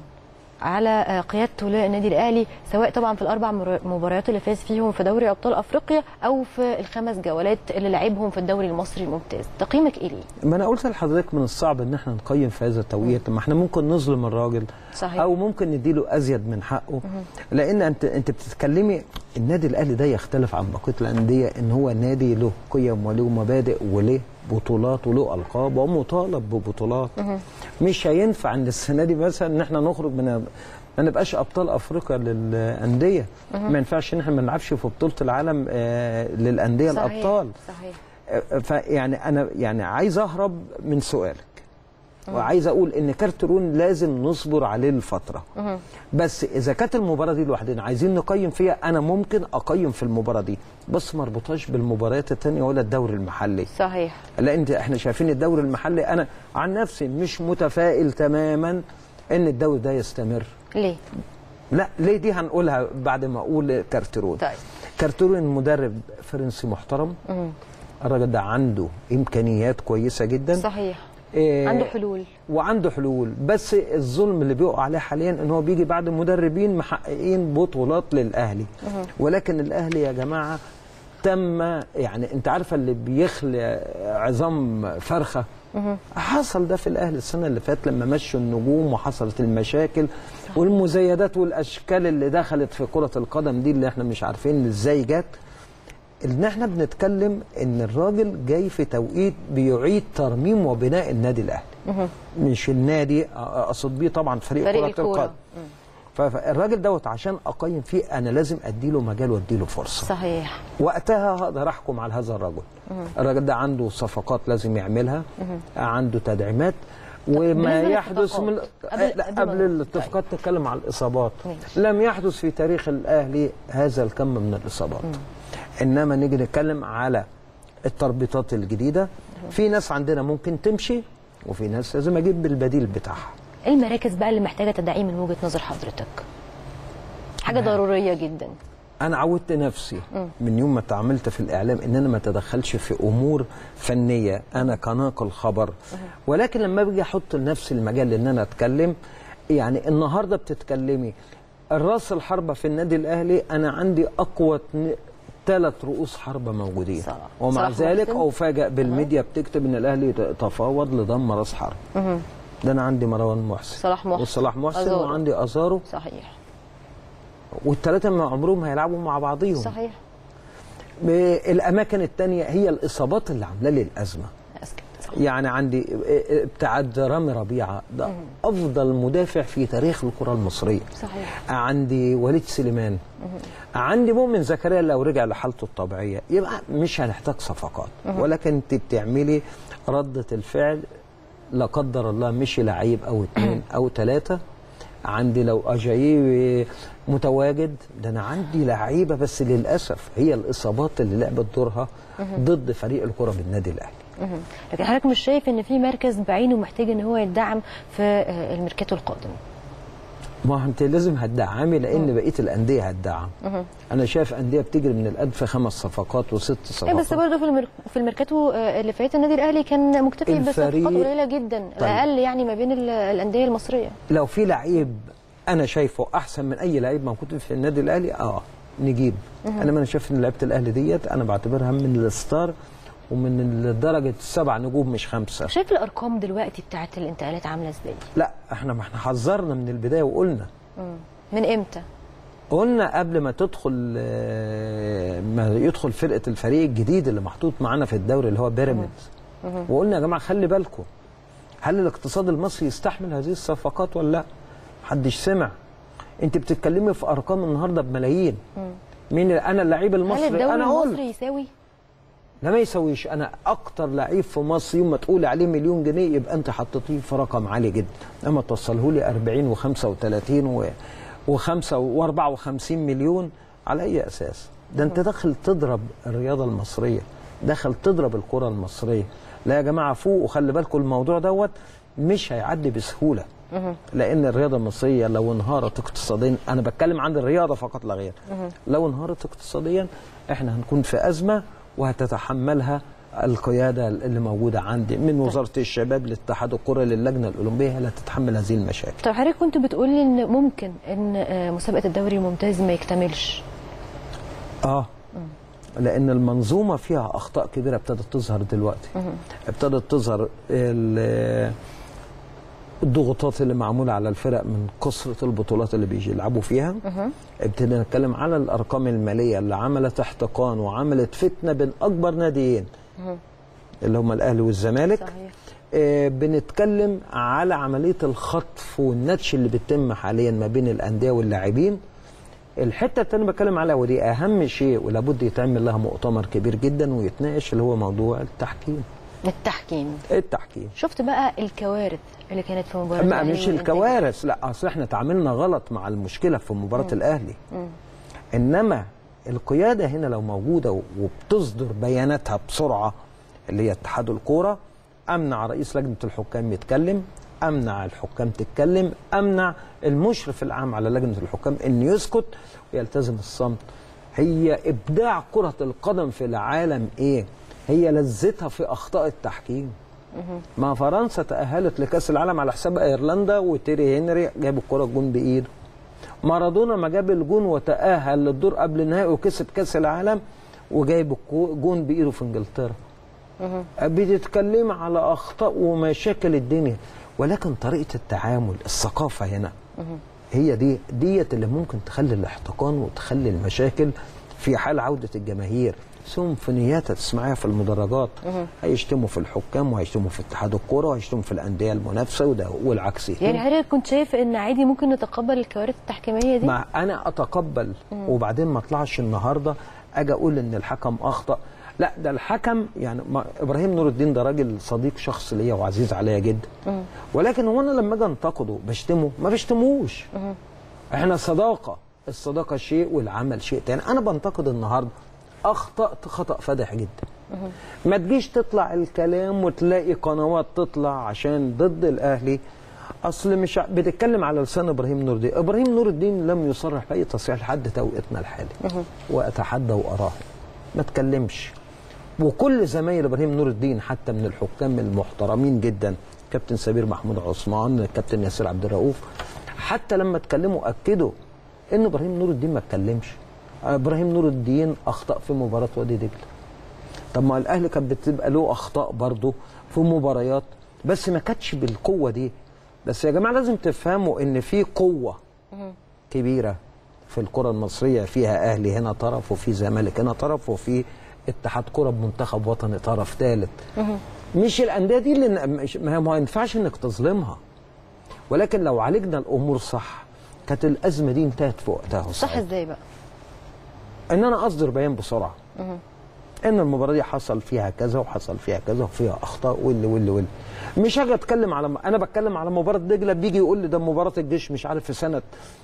على قيادته للنادي الاهلي سواء طبعا في الاربع مباريات اللي فاز فيهم في دوري ابطال افريقيا او في الخمس جولات اللي لعبهم في الدوري المصري الممتاز تقييمك ايه ليه ما انا قلت لحضرتك من الصعب ان احنا نقيم في هذا التوقيت ما احنا ممكن نظلم الراجل صحيح. او ممكن نديله ازيد من حقه لان انت انت بتتكلمي النادي الاهلي ده يختلف عن بقيه الانديه ان هو نادي له قيم وله مبادئ وله بطولات وله القاب ومطالب ببطولات مش هينفع ان السنه دي مثلا ان احنا نخرج من ما نبقاش ابطال افريقيا للانديه ما ينفعش ان احنا ما نلعبش في بطوله العالم آه للانديه صحيح. الابطال صحيح آه فيعني انا يعني عايز اهرب من سؤالك وعايز اقول ان كارترون لازم نصبر عليه الفتره بس اذا كانت المباراه دي لوحدنا عايزين نقيم فيها انا ممكن اقيم في المباراه دي بس ما اربطهاش بالمباريات الثانيه ولا الدوري المحلي صحيح لان احنا شايفين الدوري المحلي انا عن نفسي مش متفائل تماما ان الدوري ده يستمر ليه لا ليه دي هنقولها بعد ما اقول كارترون طيب كارترون مدرب فرنسي محترم الراجل ده عنده امكانيات كويسه جدا صحيح إيه عنده حلول وعنده حلول بس الظلم اللي بيقع عليه حاليا ان هو بيجي بعد مدربين محققين بطولات للاهلي ولكن الاهلي يا جماعه تم يعني انت عارفه اللي بيخلق عظام فرخه حصل ده في الاهلي السنه اللي فاتت لما مشوا النجوم وحصلت المشاكل والمزايدات والاشكال اللي دخلت في كره القدم دي اللي احنا مش عارفين ازاي جت ان احنا بنتكلم ان الراجل جاي في توقيت بيعيد ترميم وبناء النادي الاهلي مش النادي أ- اقصد بيه طبعا فريق, فريق كره الكورة. القدم ف- فالراجل دوت عشان اقيم فيه انا لازم اديله مجال واديله فرصه صحيح وقتها هقدر احكم على هذا الرجل الراجل ده عنده صفقات لازم يعملها عنده تدعيمات وما بالنسبة يحدث من للاتفاقات، قبل- قبل, لا قبل ما- قبل الاتفاقات نتكلم على الاصابات ماشي. لم يحدث في تاريخ الاهلي هذا الكم من الاصابات انما نيجي نتكلم على التربيطات الجديده في ناس عندنا ممكن تمشي وفي ناس لازم اجيب البديل بتاعها ايه المراكز بقى اللي محتاجه تدعيم من وجهه نظر حضرتك حاجه ضروريه جدا انا عودت نفسي من يوم ما تعاملت في الاعلام ان انا ما اتدخلش في امور فنيه انا كناقل خبر ولكن لما باجي احط لنفسي المجال ان انا اتكلم يعني النهارده بتتكلمي الراس الحربه في النادي الاهلي انا عندي اقوى ثلاث رؤوس حربه موجودين صلاح. ومع صلاح ذلك محسن. افاجئ بالميديا بتكتب ان الاهلي تفاوض لضم راس حرب ده انا عندي مروان محسن صلاح محسن. وصلاح محسن أزارو. وعندي ازارو صحيح والثلاثه ما عمرهم هيلعبوا مع بعضيهم صحيح الاماكن الثانيه هي الاصابات اللي عامله لي الازمه أسكت. صح. يعني عندي ابتعاد رامي ربيعه ده افضل مدافع في تاريخ الكره المصريه صحيح عندي وليد سليمان عندي مؤمن زكريا لو رجع لحالته الطبيعيه يبقى مش هنحتاج صفقات ولكن انت بتعملي رده الفعل لا قدر الله مشي لعيب او اثنين او ثلاثه عندي لو اجاييه متواجد ده انا عندي لعيبه بس للاسف هي الاصابات اللي لعبت دورها ضد فريق الكره بالنادي الاهلي مهم. لكن حضرتك مش شايف ان في مركز بعينه محتاج ان هو يدعم في آه، الميركاتو القادم ما انت لازم هتدعمي لان بقيه الانديه هتدعم انا شايف انديه بتجري من القد في خمس صفقات وست ايه صفقات بس برضه في المير... في الميركاتو آه، اللي فات النادي الاهلي كان مكتفي بصفقات الفريق- قليله جدا الاقل يعني ما بين ال- الانديه المصريه لو في لعيب انا شايفه احسن من اي لعيب موجود في النادي الاهلي اه نجيب انا ما انا شايف ان لعيبه الاهلي ديت انا بعتبرها من الستار ومن درجه السبع نجوم مش خمسه شايف الارقام دلوقتي بتاعت الانتقالات عامله ازاي لا احنا ما احنا حذرنا من البدايه وقلنا من امتى قلنا قبل ما تدخل آه، ما يدخل فرقه الفريق الجديد اللي محطوط معانا في الدوري اللي هو بيراميدز وقلنا يا جماعه خلي بالكم هل الاقتصاد المصري يستحمل هذه الصفقات ولا لا؟ محدش سمع انت بتتكلمي في ارقام النهارده بملايين مين انا اللعيب هل المصري الدوري انا اقول المصري يساوي لا ما يسويش انا اكتر لعيب في مصر يوم ما تقولي عليه مليون جنيه يبقى انت حطيتيه في رقم عالي جدا اما توصله لي 40 و35 و و5 و54 مليون على اي اساس ده انت داخل تضرب الرياضه المصريه داخل تضرب الكره المصريه لا يا جماعه فوق وخلي بالكم الموضوع دوت مش هيعدي بسهوله لان الرياضه المصريه لو انهارت اقتصاديا انا بتكلم عن الرياضه فقط لا غير لو انهارت اقتصاديا احنا هنكون في ازمه وهتتحملها القياده اللي موجوده عندي من وزاره الشباب لاتحاد الكره للجنه الاولمبيه هي اللي هتتحمل هذه المشاكل طب حضرتك كنت بتقولي ان ممكن ان آه، مسابقه الدوري الممتاز ما يكتملش اه لان المنظومه فيها اخطاء كبيره ابتدت تظهر دلوقتي ابتدت تظهر ال- الضغوطات اللي معموله على الفرق من كثره البطولات اللي بيجي يلعبوا فيها ابتدينا نتكلم على الارقام الماليه اللي عملت احتقان وعملت فتنه بين اكبر ناديين اللي هم الاهلي والزمالك صحيح آه، بنتكلم على عمليه الخطف والنتش اللي بيتم حاليا ما بين الانديه واللاعبين الحته الثانيه بتكلم عليها ودي اهم شيء ولابد يتعمل لها مؤتمر كبير جدا ويتناقش اللي هو موضوع التحكيم التحكيم التحكيم شفت بقى الكوارث اللي كانت في مباراه ما الأهلي مش والإنتاج؟ الكوارث لا اصل احنا تعاملنا غلط مع المشكله في مباراه الاهلي انما القياده هنا لو موجوده وبتصدر بياناتها بسرعه اللي هي اتحاد الكوره امنع رئيس لجنه الحكام يتكلم امنع الحكام تتكلم امنع المشرف العام على لجنه الحكام ان يسكت ويلتزم الصمت هي ابداع كره القدم في العالم ايه هي لذتها في اخطاء التحكيم ما فرنسا تاهلت لكاس العالم على حساب ايرلندا وتيري هنري جاب الكره الجون بايده مارادونا ما جاب الجون وتاهل للدور قبل النهائي وكسب كاس العالم وجايب الكو- جون بايده في انجلترا بتتكلم على اخطاء ومشاكل الدنيا ولكن طريقه التعامل الثقافه هنا هي دي ديت اللي ممكن تخلي الاحتقان وتخلي المشاكل في حال عوده الجماهير سيمفونيات هتسمعيها في المدرجات هيشتموا في الحكام وهيشتموا في اتحاد الكوره وهيشتموا في الانديه المنافسه وده والعكس يعني حضرتك كنت شايف ان عادي ممكن نتقبل الكوارث التحكيميه دي ما انا اتقبل وبعدين ما اطلعش النهارده اجي اقول ان الحكم اخطا لا ده الحكم يعني ما ابراهيم نور الدين ده راجل صديق شخص ليا وعزيز عليا جدا ولكن هو انا لما اجي انتقده بشتمه ما بشتموش احنا صداقه الصداقه شيء والعمل شيء تاني انا بنتقد النهارده اخطات خطا فادح جدا ما تجيش تطلع الكلام وتلاقي قنوات تطلع عشان ضد الاهلي اصل مش ع- بتتكلم على لسان ابراهيم نور الدين ابراهيم نور الدين لم يصرح باي تصريح لحد توقيتنا الحالي واتحدى واراه ما تكلمش وكل زمايل ابراهيم نور الدين حتى من الحكام المحترمين جدا كابتن سمير محمود عثمان الكابتن ياسر عبد الرؤوف حتى لما اتكلموا اكدوا ان ابراهيم نور الدين ما اتكلمش ابراهيم نور الدين اخطا في مباراه وادي دجله طب ما الاهلي كانت بتبقى له اخطاء برضه في مباريات بس ما كانتش بالقوه دي بس يا جماعه لازم تفهموا ان في قوه كبيره في الكره المصريه فيها اهلي هنا طرف وفي زمالك هنا طرف وفي اتحاد كره بمنتخب وطني طرف ثالث مش الانديه دي اللي مش ما ما ينفعش انك تظلمها ولكن لو عالجنا الامور صح كانت الازمه دي انتهت في وقتها صح وساعتها. ازاي بقى ان انا اصدر بيان بسرعه ان المباراه دي حصل فيها كذا وحصل فيها كذا وفيها اخطاء واللي واللي واللي مش هاجي اتكلم على انا بتكلم على مباراه دجله بيجي يقول لي ده مباراه الجيش مش عارف في سنه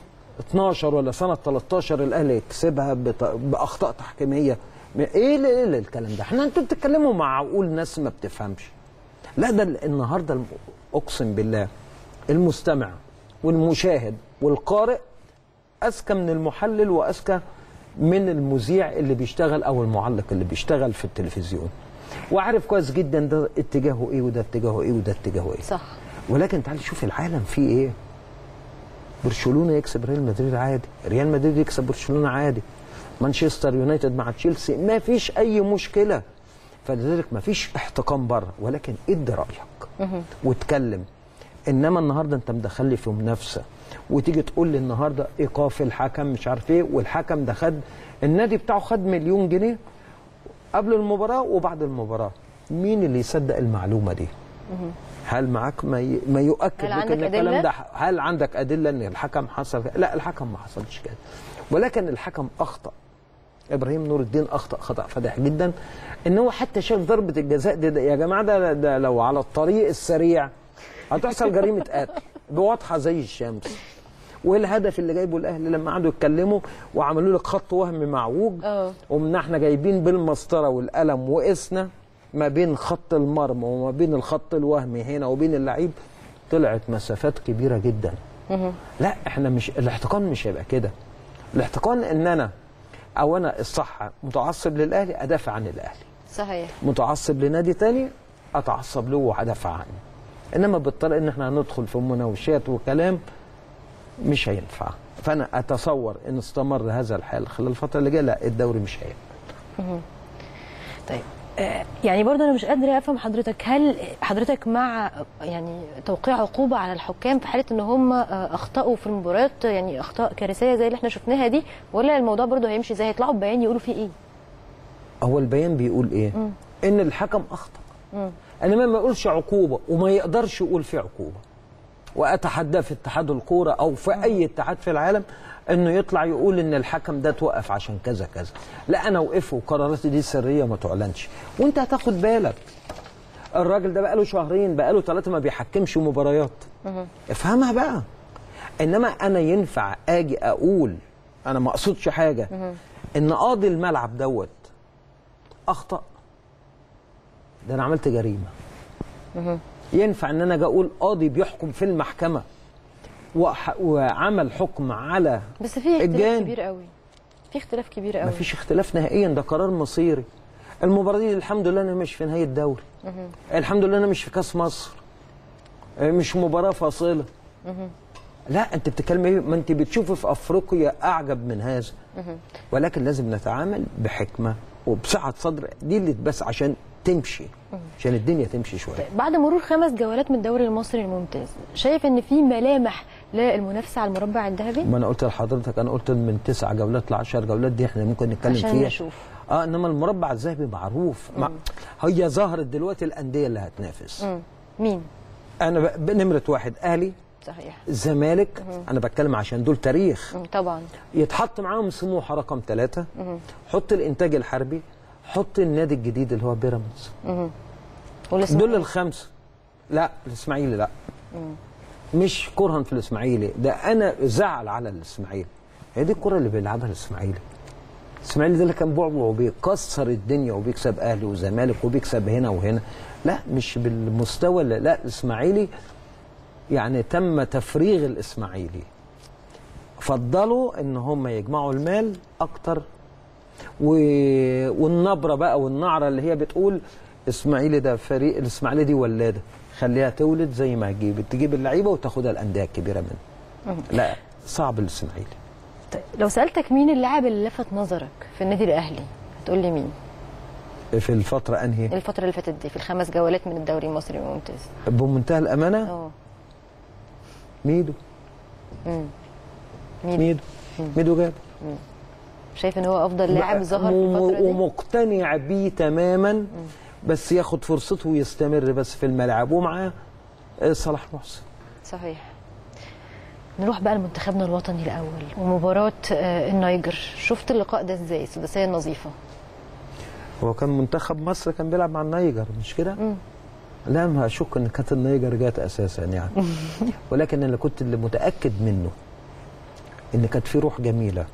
12 ولا سنه 13 الاهلي يكسبها بت... باخطاء تحكيميه م- ايه اللي ايه اللي الكلام ده احنا انتوا بتتكلموا مع عقول ناس ما بتفهمش لا ده ال- النهارده الم- اقسم بالله المستمع والمشاهد والقارئ اذكى من المحلل واذكى من المذيع اللي بيشتغل او المعلق اللي بيشتغل في التلفزيون وعارف كويس جدا ده اتجاهه ايه وده اتجاهه ايه وده اتجاهه ايه صح ولكن تعالى شوف العالم فيه ايه برشلونه يكسب ريال مدريد عادي ريال مدريد يكسب برشلونه عادي مانشستر يونايتد مع تشيلسي ما فيش اي مشكله فلذلك ما فيش احتقان بره ولكن ادي رايك واتكلم انما النهارده انت مدخلي في منافسه وتيجي تقول لي النهارده ايقاف الحكم مش عارف ايه والحكم ده خد النادي بتاعه خد مليون جنيه قبل المباراه وبعد المباراه مين اللي يصدق المعلومه دي هل معاك ما ي... ما يؤكد هل لك عندك ان الكلام أدلة؟ ده هل عندك ادله ان الحكم حصل كده؟ لا الحكم ما حصلش كده ولكن الحكم اخطا ابراهيم نور الدين اخطا خطا فادح جدا ان هو حتى شاف ضربه الجزاء دي, ده يا جماعه ده, ده لو على الطريق السريع هتحصل جريمه قتل بواضحه زي الشمس والهدف اللي جايبه الاهلي لما قعدوا يتكلموا وعملوا لك خط وهم معوج اه. ومن احنا جايبين بالمسطره والقلم وقسنا ما بين خط المرمى وما بين الخط الوهمي هنا وبين اللعيب طلعت مسافات كبيره جدا لا احنا مش الاحتقان مش هيبقى كده الاحتقان ان انا او انا الصح متعصب للاهلي ادافع عن الاهلي صحيح متعصب لنادي تاني اتعصب له وادافع عنه انما بالطريقه ان احنا هندخل في مناوشات وكلام مش هينفع فانا اتصور ان استمر هذا الحال خلال الفتره اللي جايه لا الدوري مش هيبقى طيب آه، يعني برضه انا مش قادره افهم حضرتك هل حضرتك مع يعني توقيع عقوبه على الحكام في حاله ان هم آه، اخطاوا في المباريات يعني اخطاء كارثيه زي اللي احنا شفناها دي ولا الموضوع برضه هيمشي زي هيطلعوا ببيان يقولوا فيه ايه هو البيان بيقول ايه ان الحكم اخطا انما ما يقولش عقوبه وما يقدرش يقول في عقوبه واتحدى في اتحاد الكوره او في اي اتحاد في العالم انه يطلع يقول ان الحكم ده توقف عشان كذا كذا لا انا وقفه وقراراتي دي سريه ما تعلنش وانت هتاخد بالك الراجل ده بقاله شهرين بقاله ثلاثه ما بيحكمش مباريات افهمها بقى انما انا ينفع اجي اقول انا ما اقصدش حاجه ان قاضي الملعب دوت اخطا ده انا عملت جريمه ينفع ان انا اجي اقول قاضي بيحكم في المحكمه وح- وعمل حكم على بس في اختلاف الجان. كبير قوي في اختلاف كبير قوي مفيش اختلاف نهائيا ده قرار مصيري المباراه دي الحمد لله انا مش في نهايه الدوري الحمد لله انا مش في كاس مصر آه، مش مباراه فاصله لا انت بتتكلم ايه ما انت بتشوف في افريقيا اعجب من هذا ولكن لازم نتعامل بحكمه وبسعه صدر دي اللي بس عشان تمشي عشان الدنيا تمشي شويه بعد مرور خمس جولات من الدوري المصري الممتاز شايف ان في ملامح للمنافسه على المربع الذهبي ما انا قلت لحضرتك انا قلت من تسع جولات ل 10 جولات دي احنا ممكن نتكلم عشان فيها نشوف. اه انما المربع الذهبي معروف مع هي ظهرت دلوقتي الانديه اللي هتنافس مم. مين انا ب- نمره واحد اهلي صحيح الزمالك انا بتكلم عشان دول تاريخ مم. طبعا يتحط معاهم سموحه رقم ثلاثة حط الانتاج الحربي حط النادي الجديد اللي هو بيراميدز والاسماعيلي. دول الخمسه لا الاسماعيلي لا مش كرها في الاسماعيلي ده انا زعل على الاسماعيلي هي دي الكره اللي بيلعبها الاسماعيلي الاسماعيلي ده اللي كان بعبع وبيكسر الدنيا وبيكسب اهلي وزمالك وبيكسب هنا وهنا لا مش بالمستوى اللي لا الاسماعيلي يعني تم تفريغ الاسماعيلي فضلوا ان هم يجمعوا المال اكتر و... والنبره بقى والنعره اللي هي بتقول اسماعيلي ده فريق الاسماعيلي دي ولاده خليها تولد زي ما هتجيب تجيب اللعيبه وتاخدها الانديه الكبيره منها لا صعب الاسماعيلي طيب لو سالتك مين اللاعب اللي لفت نظرك في النادي الاهلي هتقول لي مين في الفتره انهي الفتره اللي فاتت دي في الخمس جولات من الدوري المصري الممتاز بمنتهى الامانه اه ميدو مين ميدو ميدو جاب شايف ان هو افضل لاعب ظهر في وم- الفتره دي ومقتنع بيه تماما بس ياخد فرصته ويستمر بس في الملعب ومعاه آه، صلاح محسن صحيح نروح بقى لمنتخبنا الوطني الاول ومباراه آه، النيجر شفت اللقاء ده ازاي السداسيه النظيفه هو كان منتخب مصر كان بيلعب مع النيجر مش كده؟ لا ما اشك ان كانت النيجر جات اساسا يعني ولكن اللي كنت اللي متاكد منه ان كانت في روح جميله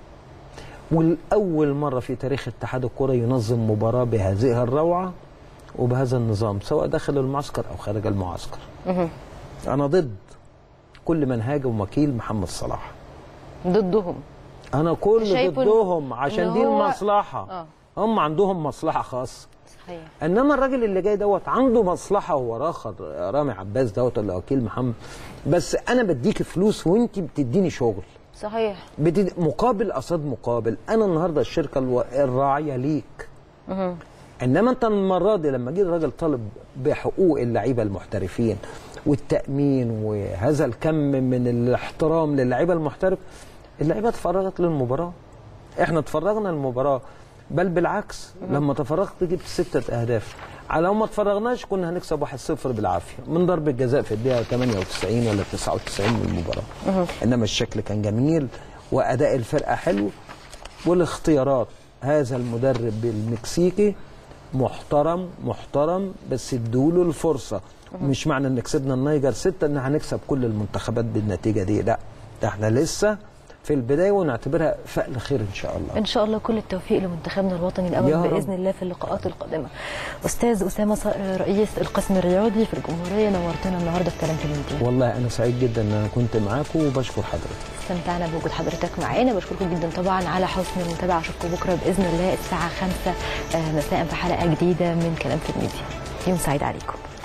والاول مره في تاريخ اتحاد الكره ينظم مباراه بهذه الروعه وبهذا النظام سواء داخل المعسكر او خارج المعسكر انا ضد كل من هاجم وكيل محمد صلاح ضدهم انا كل شايف إن- ضدهم عشان إن دي هو- المصلحه آه. هم عندهم مصلحه خاصه صحيح انما الراجل اللي جاي دوت عنده مصلحه هو راخر رامي عباس دوت ولا وكيل محمد بس انا بديك فلوس وانت بتديني شغل صحيح بتدي مقابل قصاد مقابل انا النهارده الشركه الو- الراعيه ليك انما انت المره دي لما جه الراجل طالب بحقوق اللعيبه المحترفين والتامين وهذا الكم من الاحترام للعيبه المحترف اللعيبه اتفرغت للمباراه احنا اتفرغنا المباراه بل بالعكس لما تفرغت جبت ستة اهداف على لو ما اتفرغناش كنا هنكسب 1-0 بالعافيه من ضربه جزاء في الدقيقه 98 ولا 99 من المباراه انما الشكل كان جميل واداء الفرقه حلو والاختيارات هذا المدرب المكسيكي محترم محترم بس ادوله الفرصه مش معنى ان كسبنا النيجر ستة ان هنكسب كل المنتخبات بالنتيجه دي لا ده احنا لسه في البدايه ونعتبرها فأل خير ان شاء الله ان شاء الله كل التوفيق لمنتخبنا الوطني يا الاول رب. باذن الله في اللقاءات القادمه استاذ اسامه صقر رئيس القسم الرياضي في الجمهوريه نورتنا النهارده في كلام في الميديا والله انا سعيد جدا ان انا كنت معاكم وبشكر حضرتك استمتعنا بوجود حضرتك معانا بشكركم جدا طبعا على حسن المتابعه اشوفكم بكره باذن الله الساعه 5 مساء في حلقه جديده من كلام في الميديا يوم سعيد عليكم